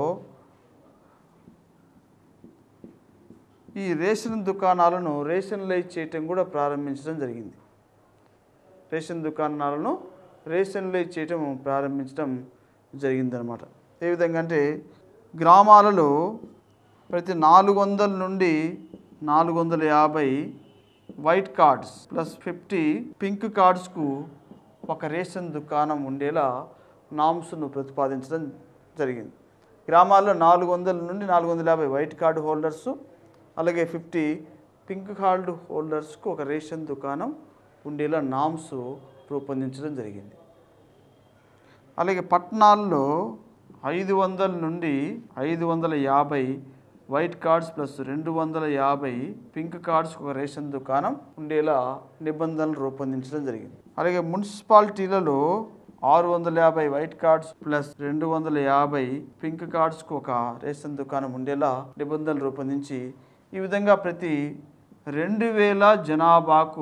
Speaker 1: ఈ రేషన్ దుకాణాలను రేషనలైజ్ చేయటం కూడా ప్రారంభించడం జరిగింది రేషన్ దుకాణాలను రేషనలైజ్ చేయటం ప్రారంభించడం జరిగిందనమాట ఏ విధంగా అంటే గ్రామాలలో ప్రతి నాలుగు వందల నుండి నాలుగు వందల యాభై white cards plus fifty pink కార్డ్స్కు ఒక రేషన్ దుకాణం ఉండేలా నామ్స్ను ప్రతిపాదించడం జరిగింది గ్రామాల్లో నాలుగు వందల నుండి నాలుగు వందల యాభై వైట్ కార్డు హోల్డర్సు అలాగే ఫిఫ్టీ పింక్ కార్డు హోల్డర్స్కు ఒక రేషన్ దుకాణం ఉండేలా నామ్స్ రూపొందించడం జరిగింది అలాగే పట్టణాల్లో ఐదు వందల నుండి ఐదు వందల యాభై వైట్ కార్డ్స్ ప్లస్ రెండు వందల యాభై పింక్ కార్డ్స్ ఒక రేషన్ దుకాణం ఉండేలా నిబంధనలు రూపొందించడం జరిగింది అలాగే మున్సిపాలిటీలలో ఆరు వందల యాభై వైట్ కార్డ్స్ ప్లస్ రెండు వందల యాభై పింక్ కార్డ్స్కు ఒక రేషన్ దుకాణం ఉండేలా నిబంధనలు రూపొందించి ఈ విధంగా ప్రతి రెండు వేల జనాభాకు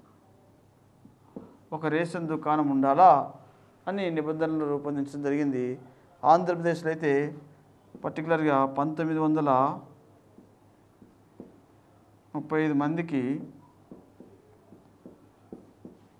Speaker 1: ఒక రేషన్ దుకాణం ఉండాలా అని నిబంధనలు రూపొందించడం జరిగింది ఆంధ్రప్రదేశ్లో అయితే పర్టికులర్గా పంతొమ్మిది వందల ముప్పై ఐదు మందికి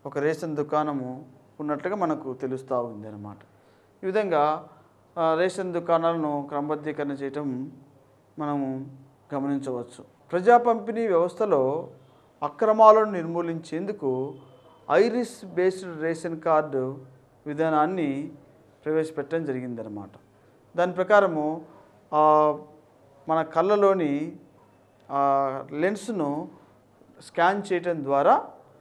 Speaker 1: ఒక రేషన్ దుకాణము ఉన్నట్లుగా మనకు తెలుస్తూ ఉంది అన్నమాట ఈ విధంగా ఆ, రేషన్ దుకాణాలను క్రమబద్ధీకరణ చేయటం మనము గమనించవచ్చు ప్రజా పంపిణీ వ్యవస్థలో అక్రమాలను నిర్మూలించేందుకు ఐరిస్ బేస్డ్ రేషన్ కార్డు విధానాన్ని ప్రవేశపెట్టడం జరిగిందనమాట దాని ప్రకారము ఆ, మన కళ్ళలోని ఆ, లెన్స్ను స్కాన్ చేయటం ద్వారా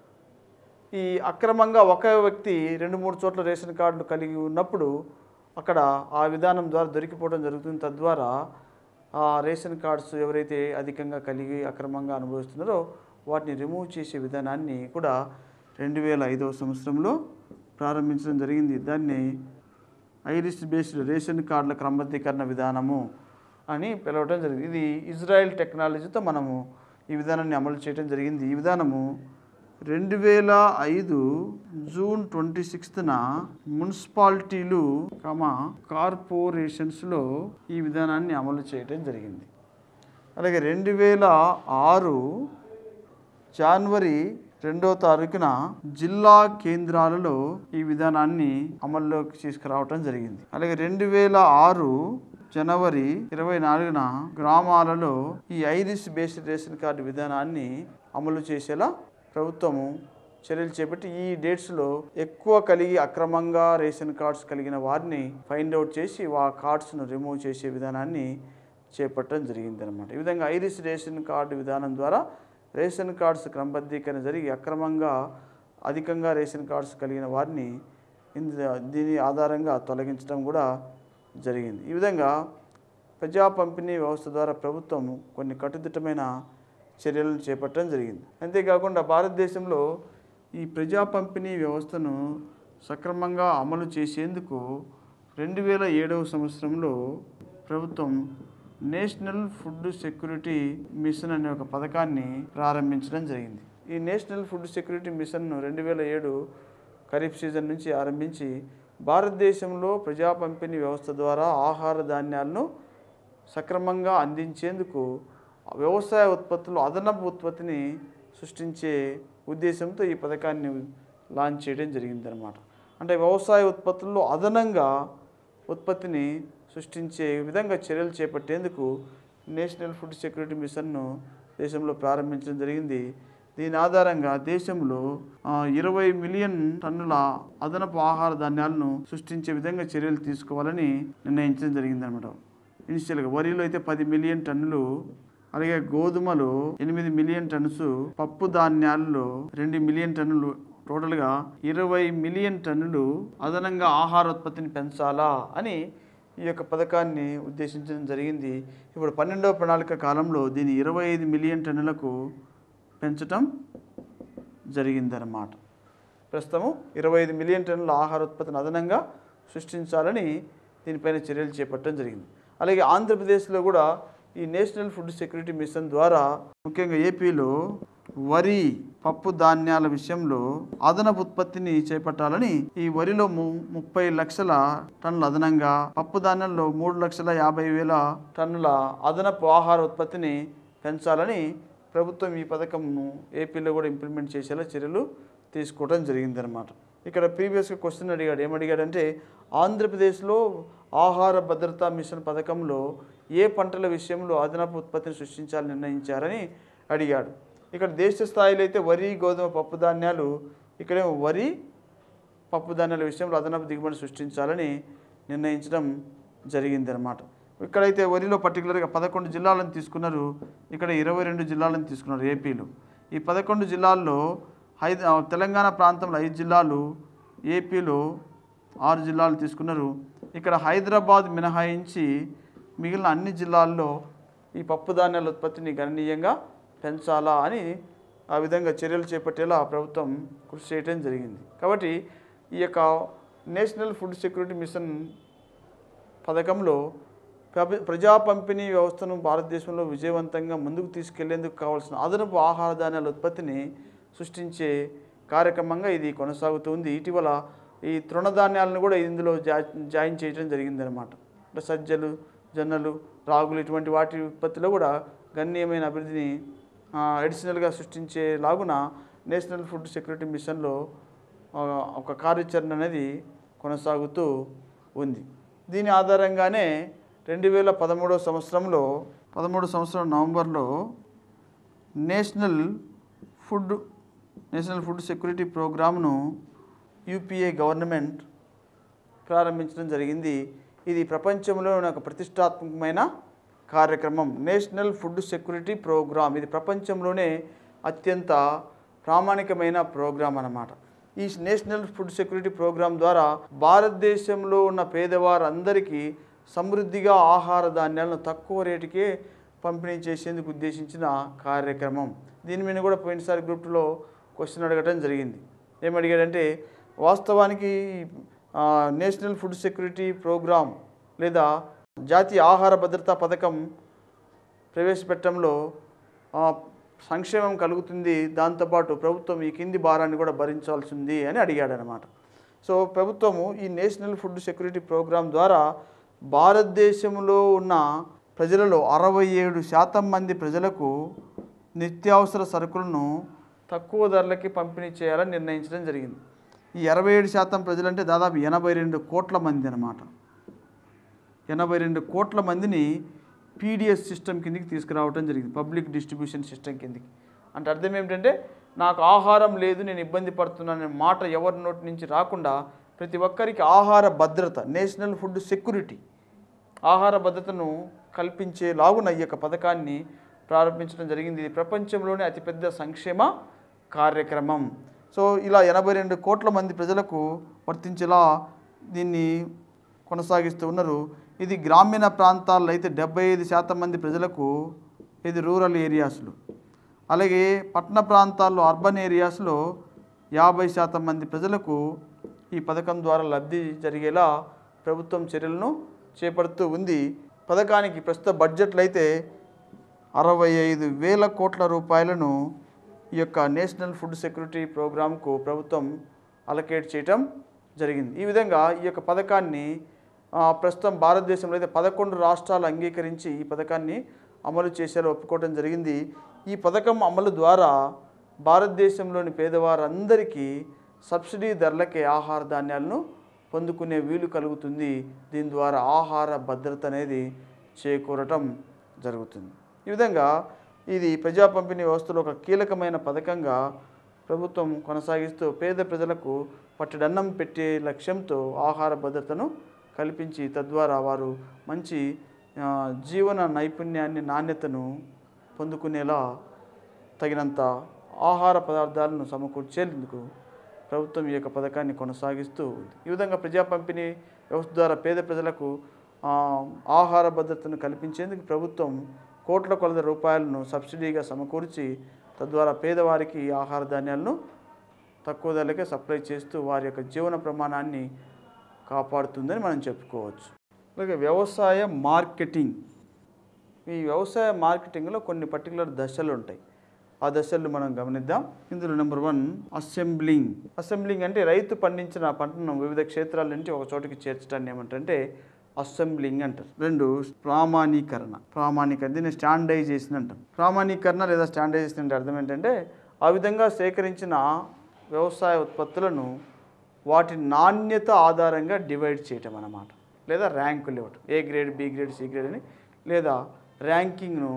Speaker 1: ఈ అక్రమంగా ఒక వ్యక్తి రెండు మూడు చోట్ల రేషన్ కార్డులు కలిగి ఉన్నప్పుడు అక్కడ ఆ విధానం ద్వారా దొరికిపోవడం జరుగుతుంది తద్వారా ఆ రేషన్ కార్డ్స్ ఎవరైతే అధికంగా కలిగి అక్రమంగా అనుభవిస్తున్నారో వాటిని రిమూవ్ చేసే విధానాన్ని కూడా రెండు వేల ఐదవ సంవత్సరంలో ప్రారంభించడం జరిగింది దాన్ని ఐరిస్ బేస్డ్ రేషన్ కార్డుల క్రమబద్ధీకరణ విధానము అని పిలవడం జరిగింది ఇది ఇజ్రాయెల్ టెక్నాలజీతో మనము ఈ విధానాన్ని అమలు చేయడం జరిగింది ఈ విధానము రెండు వేల ఐదు జూన్ ట్వంటీ సిక్స్త్న మున్సిపాలిటీలు కమా కార్పొరేషన్స్లో ఈ విధానాన్ని అమలు చేయడం జరిగింది అలాగే రెండు వేల ఆరు జనవరి రెండో తారీఖున జిల్లా కేంద్రాలలో ఈ విధానాన్ని అమల్లోకి తీసుకురావటం జరిగింది అలాగే రెండు వేల ఆరు జనవరి ఇరవై నాలుగున గ్రామాలలో ఈ ఐరిస్ బేస్డ్ రేషన్ కార్డు విధానాన్ని అమలు చేసేలా ప్రభుత్వము చర్యలు చేపట్టి ఈ డేట్స్లో ఎక్కువ కలిగి అక్రమంగా రేషన్ కార్డ్స్ కలిగిన వారిని ఫైండ్ అవుట్ చేసి ఆ కార్డ్స్ను రిమూవ్ చేసే విధానాన్ని చేపట్టడం జరిగింది అనమాట ఈ విధంగా ఐరిస్ రేషన్ కార్డు విధానం ద్వారా రేషన్ కార్డ్స్ క్రమబద్ధీకరణ జరిగి అక్రమంగా అధికంగా రేషన్ కార్డ్స్ కలిగిన వారిని ఇందు దీని ఆధారంగా తొలగించడం కూడా జరిగింది ఈ విధంగా ప్రజా పంపిణీ వ్యవస్థ ద్వారా ప్రభుత్వం కొన్ని కట్టుదిట్టమైన చర్యలను చేపట్టడం జరిగింది అంతేకాకుండా భారతదేశంలో ఈ ప్రజా పంపిణీ వ్యవస్థను సక్రమంగా అమలు చేసేందుకు రెండు వేల ఏడవ సంవత్సరంలో ప్రభుత్వం నేషనల్ ఫుడ్ సెక్యూరిటీ మిషన్ అనే ఒక పథకాన్ని ప్రారంభించడం జరిగింది ఈ నేషనల్ ఫుడ్ సెక్యూరిటీ మిషన్ను రెండు వేల ఏడు ఖరీఫ్ సీజన్ నుంచి ఆరంభించి భారతదేశంలో ప్రజా పంపిణీ వ్యవస్థ ద్వారా ఆహార ధాన్యాలను సక్రమంగా అందించేందుకు వ్యవసాయ ఉత్పత్తులు అదనపు ఉత్పత్తిని సృష్టించే ఉద్దేశంతో ఈ పథకాన్ని లాంచ్ చేయడం జరిగిందనమాట అంటే వ్యవసాయ ఉత్పత్తుల్లో అదనంగా ఉత్పత్తిని సృష్టించే విధంగా చర్యలు చేపట్టేందుకు నేషనల్ ఫుడ్ సెక్యూరిటీ మిషన్ను దేశంలో ప్రారంభించడం జరిగింది దీని ఆధారంగా దేశంలో ఆ, ఇరవై మిలియన్ టన్నుల అదనపు ఆహార ధాన్యాలను సృష్టించే విధంగా చర్యలు తీసుకోవాలని నిర్ణయించడం జరిగిందనమాట ఇనిషియల్గా వరిలో అయితే పది మిలియన్ టన్నులు అలాగే గోధుమలు ఎనిమిది మిలియన్ టన్స్ పప్పు ధాన్యాల్లో రెండు మిలియన్ టన్నులు టోటల్గా ఇరవై మిలియన్ టన్నులు అదనంగా ఆహారోత్పత్తిని పెంచాలా అని ఈ యొక్క పథకాన్ని ఉద్దేశించడం జరిగింది ఇప్పుడు పన్నెండవ ప్రణాళిక కాలంలో దీన్ని ఇరవై ఐదు మిలియన్ టన్నులకు పెంచటం జరిగిందన్నమాట ప్రస్తుతము ఇరవై ఐదు మిలియన్ టన్నుల ఆహార ఉత్పత్తిని అదనంగా సృష్టించాలని దీనిపైన చర్యలు చేపట్టడం జరిగింది అలాగే ఆంధ్రప్రదేశ్లో కూడా ఈ నేషనల్ ఫుడ్ సెక్యూరిటీ మిషన్ ద్వారా ముఖ్యంగా ఏపీలో వరి పప్పు ధాన్యాల విషయంలో అదనపు ఉత్పత్తిని చేపట్టాలని ఈ వరిలో ము- ముప్పై లక్షల టన్నుల అదనంగా పప్పు ధాన్యాల్లో మూడు లక్షల యాభై వేల టన్నుల అదనపు ఆహార ఉత్పత్తిని పెంచాలని ప్రభుత్వం ఈ పథకంను ఏపీలో కూడా ఇంప్లిమెంట్ చేసేలా చర్యలు తీసుకోవడం జరిగిందనమాట ఇక్కడ ప్రీవియస్గా క్వశ్చన్ అడిగాడు ఏమడిగాడంటే ఆంధ్రప్రదేశ్లో ఆహార భద్రతా మిషన్ పథకంలో ఏ పంటల విషయంలో అదనపు ఉత్పత్తిని సృష్టించాలని నిర్ణయించారని అడిగాడు ఇక్కడ దేశ స్థాయిలో అయితే వరి గోధుమ పప్పు ధాన్యాలు ఇక్కడేమో వరి పప్పు ధాన్యాల విషయంలో అదనపు దిగుబడి సృష్టించాలని నిర్ణయించడం జరిగిందనమాట ఇక్కడైతే వరిలో పర్టికులర్గా పదకొండు జిల్లాలను తీసుకున్నారు ఇక్కడ ఇరవై రెండు జిల్లాలను తీసుకున్నారు ఏపీలో ఈ పదకొండు జిల్లాల్లో హైద తెలంగాణ ప్రాంతంలో ఐదు జిల్లాలు ఏపీలో ఆరు జిల్లాలు తీసుకున్నారు ఇక్కడ హైదరాబాద్ మినహాయించి మిగిలిన అన్ని జిల్లాల్లో ఈ పప్పు ధాన్యాల ఉత్పత్తిని గణనీయంగా పెంచాలా అని ఆ విధంగా చర్యలు చేపట్టేలా ప్రభుత్వం కృషి చేయడం జరిగింది కాబట్టి ఈ యొక్క నేషనల్ ఫుడ్ సెక్యూరిటీ మిషన్ పథకంలో ప్రప- ప్రజా పంపిణీ వ్యవస్థను భారతదేశంలో విజయవంతంగా ముందుకు తీసుకెళ్లేందుకు కావాల్సిన అదనపు ఆహార ధాన్యాల ఉత్పత్తిని సృష్టించే కార్యక్రమంగా ఇది కొనసాగుతుంది ఇటీవల ఈ తృణధాన్యాలను కూడా ఇందులో జా జాయిన్ చేయడం జరిగిందనమాట అంటే సజ్జలు జొన్నలు రాగులు ఇటువంటి వాటి ఉత్పత్తిలో కూడా గణనీయమైన అభివృద్ధిని అడిషనల్గా సృష్టించేలాగున నేషనల్ ఫుడ్ సెక్యూరిటీ మిషన్లో ఆ, ఒక కార్యాచరణ అనేది కొనసాగుతూ ఉంది దీని ఆధారంగానే రెండు వేల పదమూడవ సంవత్సరంలో పదమూడు సంవత్సరం నవంబర్లో national food national food security ప్రోగ్రామ్ను యూపీఏ గవర్నమెంట్ ప్రారంభించడం జరిగింది ఇది ప్రపంచంలో ఒక ప్రతిష్టాత్మకమైన కార్యక్రమం నేషనల్ ఫుడ్ సెక్యూరిటీ ప్రోగ్రామ్ ఇది ప్రపంచంలోనే అత్యంత ప్రామాణికమైన ప్రోగ్రాం అన్నమాట ఈ నేషనల్ ఫుడ్ సెక్యూరిటీ ప్రోగ్రాం ద్వారా భారతదేశంలో ఉన్న పేదవారందరికీ సమృద్ధిగా ఆహార ధాన్యాలను తక్కువ రేటుకే పంపిణీ చేసేందుకు ఉద్దేశించిన కార్యక్రమం దీని మీద కూడా పోయినసారి గ్రూప్ టూలో క్వశ్చన్ అడగటం జరిగింది ఏమడిగాడంటే వాస్తవానికి ఆ, నేషనల్ ఫుడ్ సెక్యూరిటీ ప్రోగ్రామ్ లేదా జాతీయ ఆహార భద్రతా పథకం ప్రవేశపెట్టడంలో ఆ, సంక్షేమం కలుగుతుంది దాంతోపాటు ప్రభుత్వం ఈ కింది భారాన్ని కూడా భరించాల్సింది అని అడిగాడనమాట సో ప్రభుత్వము ఈ నేషనల్ ఫుడ్ సెక్యూరిటీ ప్రోగ్రాం ద్వారా భారతదేశంలో ఉన్న ప్రజలలో అరవై ఏడు శాతం మంది ప్రజలకు నిత్యావసర సరుకులను తక్కువ ధరలకి పంపిణీ చేయాలని నిర్ణయించడం జరిగింది ఈ అరవై ఏడు శాతం ప్రజలంటే దాదాపు ఎనభై రెండు కోట్ల మంది అనమాట ఎనభై రెండు కోట్ల మందిని పీడిఎస్ సిస్టమ్ కిందకి తీసుకురావడం జరిగింది పబ్లిక్ డిస్ట్రిబ్యూషన్ సిస్టమ్ కిందకి అంటే అర్థం ఏమిటంటే నాకు ఆహారం లేదు నేను ఇబ్బంది పడుతున్నాననే మాట ఎవరి నోటి నుంచి రాకుండా ప్రతి ఒక్కరికి ఆహార భద్రత నేషనల్ ఫుడ్ సెక్యూరిటీ ఆహార భద్రతను కల్పించేలాగున ఈ యొక్క పథకాన్ని ప్రారంభించడం జరిగింది ఇది ప్రపంచంలోనే అతిపెద్ద సంక్షేమ కార్యక్రమం సో ఇలా ఎనభై రెండు కోట్ల మంది ప్రజలకు వర్తించేలా దీన్ని కొనసాగిస్తూ ఉన్నారు ఇది గ్రామీణ ప్రాంతాల్లో అయితే డెబ్బై ఐదు శాతం మంది ప్రజలకు ఇది రూరల్ ఏరియాస్లో అలాగే పట్టణ ప్రాంతాల్లో అర్బన్ ఏరియాస్లో యాభై శాతం మంది ప్రజలకు ఈ పథకం ద్వారా లబ్ధి జరిగేలా ప్రభుత్వం చర్యలను చేపడుతూ ఉంది పథకానికి ప్రస్తుత బడ్జెట్లు అయితే అరవై ఐదు వేల కోట్ల రూపాయలను ఈ యొక్క నేషనల్ ఫుడ్ సెక్యూరిటీ ప్రోగ్రాంకు ప్రభుత్వం అలకేట్ చేయటం జరిగింది ఈ విధంగా ఈ యొక్క పథకాన్ని ఆ, ప్రస్తుతం భారతదేశంలో అయితే పదకొండు రాష్ట్రాలు అంగీకరించి ఈ పథకాన్ని అమలు చేసేలా ఒప్పుకోవడం జరిగింది ఈ పథకం అమలు ద్వారా భారతదేశంలోని పేదవారందరికీ సబ్సిడీ ధరలకే ఆహార ధాన్యాలను పొందుకునే వీలు కలుగుతుంది దీని ద్వారా ఆహార భద్రత అనేది చేకూరటం జరుగుతుంది ఈ విధంగా ఇది ప్రజా పంపిణీ వ్యవస్థలో ఒక కీలకమైన పథకంగా ప్రభుత్వం కొనసాగిస్తూ పేద ప్రజలకు పట్టడన్నం పెట్టే లక్ష్యంతో ఆహార భద్రతను కల్పించి తద్వారా వారు మంచి ఆ, జీవన నైపుణ్యాన్ని నాణ్యతను పొందుకునేలా తగినంత ఆహార పదార్థాలను సమకూర్చేందుకు ప్రభుత్వం ఈ యొక్క పథకాన్ని కొనసాగిస్తూ ఉంది ఈ విధంగా ప్రజా పంపిణీ వ్యవస్థ ద్వారా పేద ప్రజలకు ఆ, ఆహార భద్రతను కల్పించేందుకు ప్రభుత్వం కోట్ల కొలది రూపాయలను సబ్సిడీగా సమకూర్చి తద్వారా పేదవారికి ఈ ఆహార ధాన్యాలను తక్కువ ధరలకే సప్లై చేస్తూ వారి యొక్క జీవన ప్రమాణాన్ని కాపాడుతుందని మనం చెప్పుకోవచ్చు అలాగే వ్యవసాయ మార్కెటింగ్ ఈ వ్యవసాయ మార్కెటింగ్లో కొన్ని పర్టికులర్ దశలు ఉంటాయి ఆ దశలు మనం గమనిద్దాం ఇందులో నెంబర్ వన్ అసెంబ్లింగ్ అసెంబ్లింగ్ అంటే రైతు పండించిన పంటను వివిధ క్షేత్రాల నుంచి ఒక చోటికి చేర్చడాన్ని ఏమంటారంటే అసెంబ్లింగ్ అంటారు రెండు ప్రామాణీకరణ ప్రామాణీకరణ దీన్ని స్టాండర్డైజేషన్ అంటాం ప్రామాణీకరణ లేదా స్టాండర్డైజేషన్ అంటే అర్థం ఏంటంటే ఆ విధంగా సేకరించిన వ్యవసాయ ఉత్పత్తులను వాటి నాణ్యత ఆధారంగా డివైడ్ చేయటం అన్నమాట లేదా ర్యాంకులు ఇవ్వటం A grade B grade C grade అని లేదా ర్యాంకింగ్ను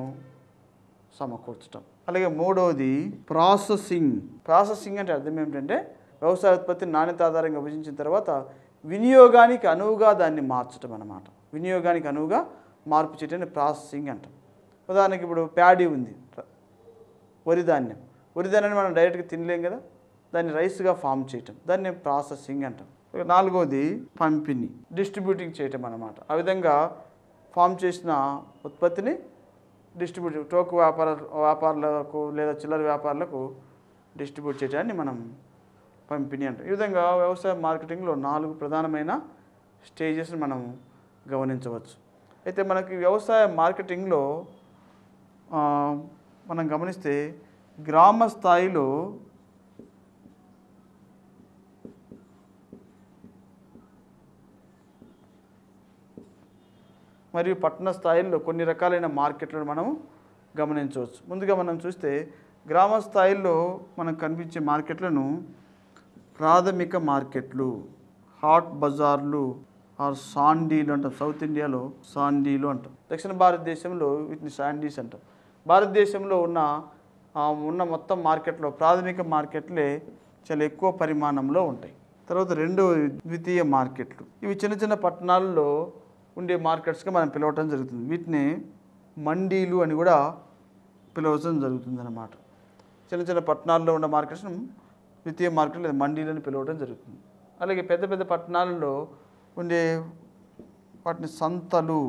Speaker 1: సమకూర్చడం అలాగే మూడవది ప్రాసెసింగ్ ప్రాసెసింగ్ అంటే అర్థం ఏమిటంటే వ్యవసాయ ఉత్పత్తిని నాణ్యత ఆధారంగా విభజించిన తర్వాత వినియోగానికి అనువుగా దాన్ని మార్చడం అన్నమాట వినియోగానికి అనువుగా మార్పు చేయటాన్ని ప్రాసెసింగ్ అంటాం ఉదాహరణకి ఇప్పుడు ప్యాడీ ఉంది వరి ధాన్యం వరి ధాన్యాన్ని మనం డైరెక్ట్గా తినలేం కదా దాన్ని రైస్గా ఫామ్ చేయటం దాన్ని ప్రాసెసింగ్ అంటాం ఇక నాలుగవది పంపిణీ డిస్ట్రిబ్యూటింగ్ చేయటం అన్నమాట ఆ విధంగా ఫామ్ చేసిన ఉత్పత్తిని డిస్ట్రిబ్యూట్ టోకు వ్యాపార వ్యాపారులకు లేదా చిల్లర వ్యాపారులకు డిస్ట్రిబ్యూట్ చేయడాన్ని మనం పంపిణీ అంటాం ఈ విధంగా వ్యవసాయ మార్కెటింగ్లో నాలుగు ప్రధానమైన స్టేజెస్ని మనం గమనించవచ్చు అయితే మనకి వ్యవసాయ మార్కెటింగ్లో ఆ, మనం గమనిస్తే గ్రామ స్థాయిలో మరియు పట్టణ స్థాయిల్లో కొన్ని రకాలైన మార్కెట్లను మనం గమనించవచ్చు ముందుగా మనం చూస్తే గ్రామ స్థాయిల్లో మనకు కనిపించే మార్కెట్లను ప్రాథమిక మార్కెట్లు హాట్ బజార్లు ఆర్ సాండీలు అంటాం సౌత్ ఇండియాలో సాండీలు అంటాం దక్షిణ భారతదేశంలో వీటిని సాండీస్ అంటాం భారతదేశంలో ఉన్న ఆ, ఉన్న మొత్తం మార్కెట్లో ప్రాథమిక మార్కెట్లే చాలా ఎక్కువ పరిమాణంలో ఉంటాయి తర్వాత రెండో ద్వితీయ మార్కెట్లు ఇవి చిన్న చిన్న పట్టణాల్లో ఉండే మార్కెట్స్గా మనం పిలవటం జరుగుతుంది వీటిని మండీలు అని కూడా పిలవడం జరుగుతుంది అన్నమాట చిన్న చిన్న పట్టణాల్లో ఉన్న మార్కెట్స్ను ద్వితీయ మార్కెట్ లేదా మండీలని పిలవడం జరుగుతుంది అలాగే పెద్ద పెద్ద పట్టణాలలో ఉండే వాటిని సంతలు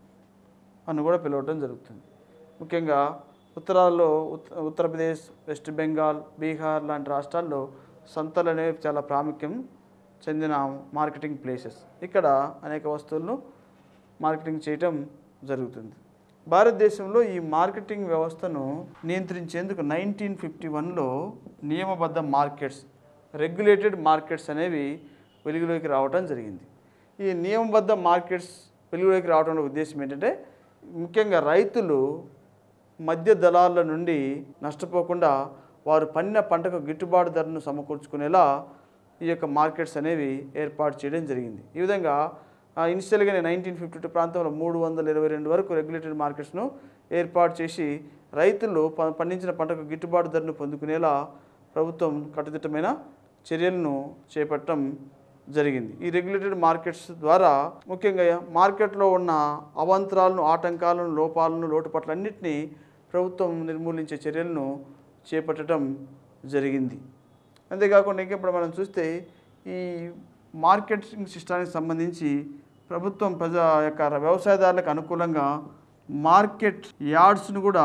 Speaker 1: అని కూడా పిలవటం జరుగుతుంది ముఖ్యంగా ఉత్తరాల్లో ఉత్ ఉత్తరప్రదేశ్ వెస్ట్ బెంగాల్ బీహార్ లాంటి రాష్ట్రాల్లో సంతలు అనేవి చాలా ప్రాముఖ్యం చెందిన మార్కెటింగ్ ప్లేసెస్ ఇక్కడ అనేక వస్తువులను మార్కెటింగ్ చేయటం జరుగుతుంది భారతదేశంలో ఈ మార్కెటింగ్ వ్యవస్థను నియంత్రించేందుకు నైన్టీన్ ఫిఫ్టీ వన్లో నియమబద్ధ మార్కెట్స్ రెగ్యులేటెడ్ మార్కెట్స్ అనేవి వెలుగులోకి రావటం జరిగింది ఈ నియమబద్ధ మార్కెట్స్ వెలుగులోకి రావడంలో ఉద్దేశం ఏంటంటే ముఖ్యంగా రైతులు మధ్య దళాల నుండి నష్టపోకుండా వారు పండిన పంటకు గిట్టుబాటు ధరను సమకూర్చుకునేలా ఈ యొక్క మార్కెట్స్ అనేవి ఏర్పాటు చేయడం జరిగింది ఈ విధంగా ఇనిషియల్గానే నైన్టీన్ ఫిఫ్టీ టూ ప్రాంతంలో మూడు వందల ఇరవై రెండు వరకు రెగ్యులేటెడ్ మార్కెట్స్ను ఏర్పాటు చేసి రైతులు ప- పండించిన పంటకు గిట్టుబాటు ధరను పొందుకునేలా ప్రభుత్వం కట్టుదిట్టమైన చర్యలను చేపట్టడం జరిగింది ఈ రెగ్యులేటెడ్ మార్కెట్స్ ద్వారా ముఖ్యంగా మార్కెట్లో ఉన్న అవాంతరాలను ఆటంకాలను లోపాలను లోటుపాట్లన్నింటినీ ప్రభుత్వం నిర్మూలించే చర్యలను చేపట్టడం జరిగింది అంతేకాకుండా ఇంకా ఇప్పుడు మనం చూస్తే ఈ మార్కెటింగ్ సిస్టానికి సంబంధించి ప్రభుత్వం ప్రజా యొక్క వ్యవసాయదారులకు అనుకూలంగా మార్కెట్ యార్డ్స్ను కూడా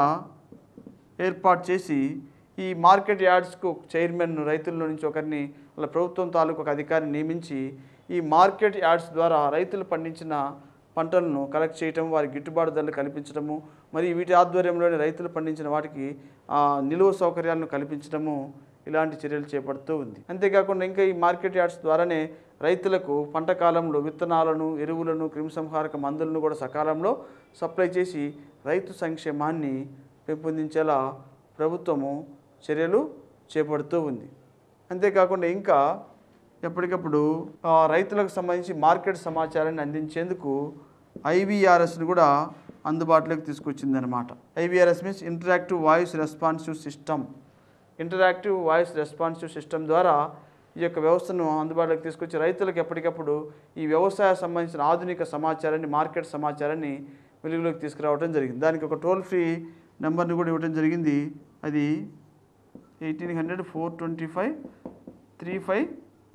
Speaker 1: ఏర్పాటు చేసి ఈ మార్కెట్ యార్డ్స్కు చైర్మన్ రైతుల నుంచి ఒకరిని వాళ్ళ ప్రభుత్వం తాలూకు ఒక అధికారిని నియమించి ఈ మార్కెట్ యార్డ్స్ ద్వారా రైతులు పండించిన పంటలను కలెక్ట్ చేయటం వారి గిట్టుబాటు ధరలు కల్పించడము మరి వీటి ఆధ్వర్యంలోనే రైతులు పండించిన వాటికి ఆ, నిలువ సౌకర్యాలను కల్పించడము ఇలాంటి చర్యలు చేపడుతూ ఉంది అంతేకాకుండా ఇంకా ఈ మార్కెట్ యార్డ్స్ ద్వారానే రైతులకు పంట కాలంలో విత్తనాలను ఎరువులను క్రిమిసంహారక మందులను కూడా సకాలంలో సప్లై చేసి రైతు సంక్షేమాన్ని పెంపొందించేలా ప్రభుత్వము చర్యలు చేపడుతూ ఉంది అంతేకాకుండా ఇంకా ఎప్పటికప్పుడు ఆ, రైతులకు సంబంధించి మార్కెట్ సమాచారాన్ని అందించేందుకు ఐవీఆర్ఎస్ని కూడా అందుబాటులోకి తీసుకొచ్చిందనమాట IVRS means interactive voice responsive system interactive voice responsive system ద్వారా ఈ యొక్క వ్యవస్థను అందుబాటులోకి తీసుకొచ్చి రైతులకు ఎప్పటికప్పుడు ఈ వ్యవసాయ సంబంధించిన ఆధునిక సమాచారాన్ని మార్కెట్ సమాచారాన్ని వెలుగులోకి తీసుకురావడం జరిగింది దానికి ఒక టోల్ ఫ్రీ నెంబర్ని కూడా ఇవ్వడం జరిగింది అది eighteen hundred four twenty five three five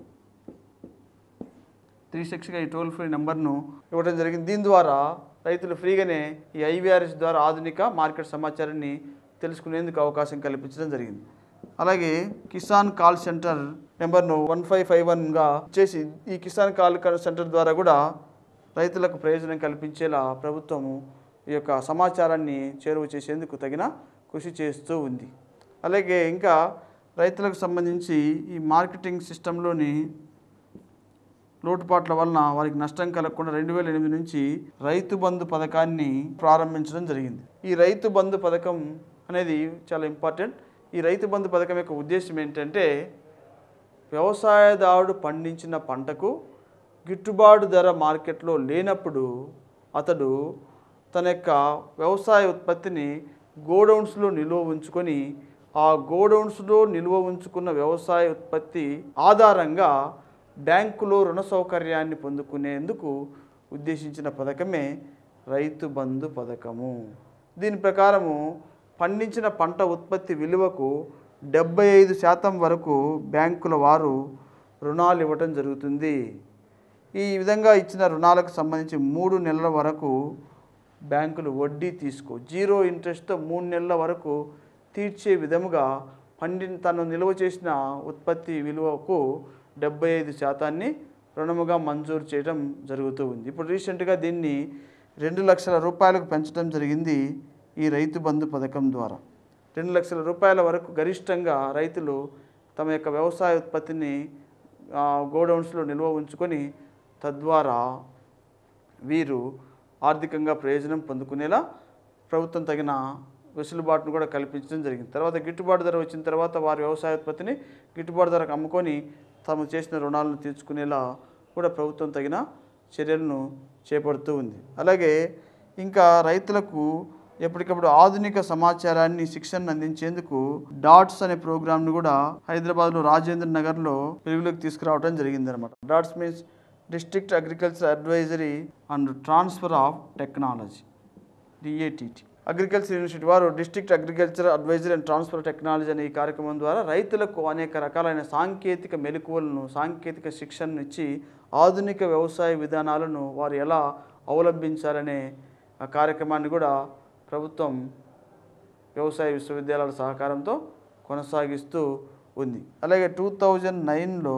Speaker 1: three సిక్స్గా ఈ టోల్ ఫ్రీ నెంబర్ను ఇవ్వడం జరిగింది దీని ద్వారా రైతులు ఫ్రీగానే ఈ ఐవీఆర్ఎస్ ద్వారా ఆధునిక మార్కెట్ సమాచారాన్ని తెలుసుకునేందుకు అవకాశం కల్పించడం జరిగింది అలాగే కిసాన్ కాల్ సెంటర్ నెంబర్ను వన్ ఫైవ్ ఫైవ్ వన్గా చేసి ఈ కిసాన్ కాల్ సెంటర్ ద్వారా కూడా రైతులకు ప్రయోజనం కల్పించేలా ప్రభుత్వము ఈ యొక్క సమాచారాన్ని చేరువ చేసేందుకు తగిన కృషి చేస్తూ ఉంది అలాగే ఇంకా రైతులకు సంబంధించి ఈ మార్కెటింగ్ సిస్టంలోని లోటుపాట్ల వలన వారికి నష్టం కలగకుండా రెండు వేల ఎనిమిది నుంచి రైతు బంధు పథకాన్ని ప్రారంభించడం జరిగింది ఈ రైతు బంధు పథకం అనేది చాలా ఇంపార్టెంట్ ఈ రైతు బంధు పథకం యొక్క ఉద్దేశం ఏంటంటే వ్యవసాయదారుడు పండించిన పంటకు గిట్టుబాటు ధర మార్కెట్లో లేనప్పుడు అతడు తన యొక్క వ్యవసాయ ఉత్పత్తిని గోడౌన్స్లో నిల్వ ఉంచుకొని ఆ గోడౌన్స్లో నిల్వ ఉంచుకున్న వ్యవసాయ ఉత్పత్తి ఆధారంగా బ్యాంకులో రుణ సౌకర్యాన్ని పొందుకునేందుకు ఉద్దేశించిన పథకమే రైతు బంధు పథకము దీని ప్రకారము పండించిన పంట ఉత్పత్తి విలువకు డెబ్బై ఐదు శాతం వరకు బ్యాంకుల వారు రుణాలు ఇవ్వటం జరుగుతుంది ఈ విధంగా ఇచ్చిన రుణాలకు సంబంధించి మూడు నెలల వరకు బ్యాంకులు వడ్డీ తీసుకో జీరో ఇంట్రెస్ట్తో మూడు నెలల వరకు తీర్చే విధముగా పండి తను నిల్వ చేసిన ఉత్పత్తి విలువకు డెబ్బై ఐదు శాతాన్ని రుణముగా మంజూరు చేయడం జరుగుతూ ఉంది ఇప్పుడు రీసెంట్గా దీన్ని రెండు లక్షల రూపాయలకు పెంచడం జరిగింది ఈ రైతు బంధు పథకం ద్వారా రెండు లక్షల రూపాయల వరకు గరిష్టంగా రైతులు తమ యొక్క వ్యవసాయ ఉత్పత్తిని ఆ, గోడౌన్స్లో నిల్వ ఉంచుకొని తద్వారా వీరు ఆర్థికంగా ప్రయోజనం పొందుకునేలా ప్రభుత్వం తగిన వెసులుబాటును కూడా కల్పించడం జరిగింది తర్వాత గిట్టుబాటు ధర వచ్చిన తర్వాత వారి వ్యవసాయ ఉత్పత్తిని గిట్టుబాటు ధరకు అమ్ముకొని తాము చేసిన రుణాలను తీర్చుకునేలా కూడా ప్రభుత్వం తగిన చర్యలను చేపడుతూ ఉంది అలాగే ఇంకా రైతులకు ఎప్పటికప్పుడు ఆధునిక సమాచారాన్ని శిక్షణను అందించేందుకు డాట్స్ అనే ప్రోగ్రామ్ను కూడా హైదరాబాద్లో రాజేంద్ర నగర్లో వెలుగులోకి తీసుకురావడం జరిగిందనమాట dots means district agriculture advisory and transfer of technology DATT agriculture university వారు district agriculture advisory and transfer technology అనే ఈ కార్యక్రమం ద్వారా రైతులకు అనేక రకాలైన సాంకేతిక మెలకువలను సాంకేతిక శిక్షణను ఇచ్చి ఆధునిక వ్యవసాయ విధానాలను వారు ఎలా అవలంబించాలనే ఆ కార్యక్రమాన్ని కూడా ప్రభుత్వం వ్యవసాయ విశ్వవిద్యాలయాల సహకారంతో కొనసాగిస్తూ ఉంది అలాగే టూ థౌజండ్ నైన్లో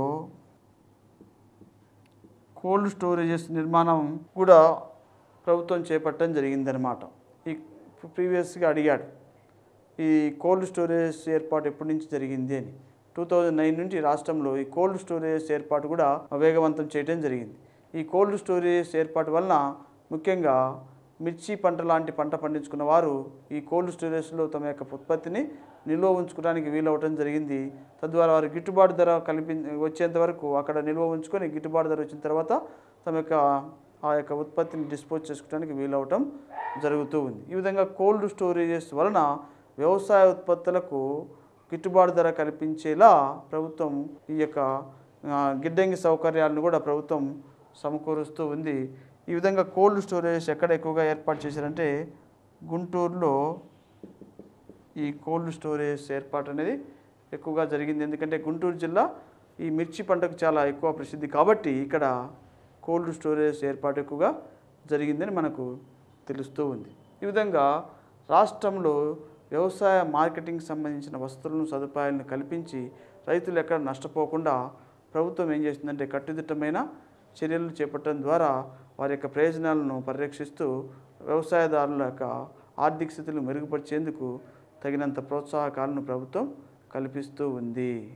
Speaker 1: కోల్డ్ స్టోరేజెస్ నిర్మాణం కూడా ప్రభుత్వం చేపట్టడం జరిగిందనమాట ఈ ప్రీవియస్గా అడిగాడు ఈ కోల్డ్ స్టోరేజ్ ఏర్పాటు ఎప్పటి నుంచి జరిగింది అని టూ థౌజండ్ నైన్ నుంచి రాష్ట్రంలో ఈ కోల్డ్ స్టోరేజ్ ఏర్పాటు కూడా వేగవంతం చేయడం జరిగింది ఈ కోల్డ్ స్టోరేజ్ ఏర్పాటు వలన ముఖ్యంగా మిర్చి పంట లాంటి పంట పండించుకున్న వారు ఈ కోల్డ్ స్టోరేజ్లో తమ యొక్క ఉత్పత్తిని నిల్వ ఉంచుకోవడానికి వీలవటం జరిగింది తద్వారా వారు గిట్టుబాటు ధర కల్పి వచ్చేంత వరకు అక్కడ నిల్వ ఉంచుకొని గిట్టుబాటు ధర వచ్చిన తర్వాత తమ యొక్క ఆ యొక్క ఉత్పత్తిని డిస్పోజ్ చేసుకోవడానికి వీలవటం జరుగుతూ ఉంది ఈ విధంగా కోల్డ్ స్టోరేజెస్ వలన వ్యవసాయ ఉత్పత్తులకు గిట్టుబాటు ధర కల్పించేలా ప్రభుత్వం ఈ యొక్క ఆ, గిడ్డంగి సౌకర్యాలను కూడా ప్రభుత్వం సమకూరుస్తూ ఉంది ఈ విధంగా కోల్డ్ స్టోరేజ్ ఎక్కడ ఎక్కువగా ఏర్పాటు చేశారంటే గుంటూరులో ఈ కోల్డ్ స్టోరేజ్ ఏర్పాటు అనేది ఎక్కువగా జరిగింది ఎందుకంటే గుంటూరు జిల్లా ఈ మిర్చి పంటకు చాలా ఎక్కువ ప్రసిద్ధి కాబట్టి ఇక్కడ కోల్డ్ స్టోరేజ్ ఏర్పాటు ఎక్కువగా జరిగిందని మనకు తెలుస్తూ ఉంది ఈ విధంగా రాష్ట్రంలో వ్యవసాయ మార్కెటింగ్ సంబంధించిన వస్తువులను సదుపాయాలను కల్పించి రైతులు ఎక్కడ నష్టపోకుండా ప్రభుత్వం ఏం చేస్తుందంటే కట్టుదిట్టమైన చర్యలు చేపట్టడం ద్వారా వారి యొక్క ప్రయోజనాలను పరిరక్షిస్తూ వ్యవసాయదారుల యొక్క ఆర్థిక స్థితిని మెరుగుపరిచేందుకు తగినంత ప్రోత్సాహకాలను ప్రభుత్వం కల్పిస్తూ ఉంది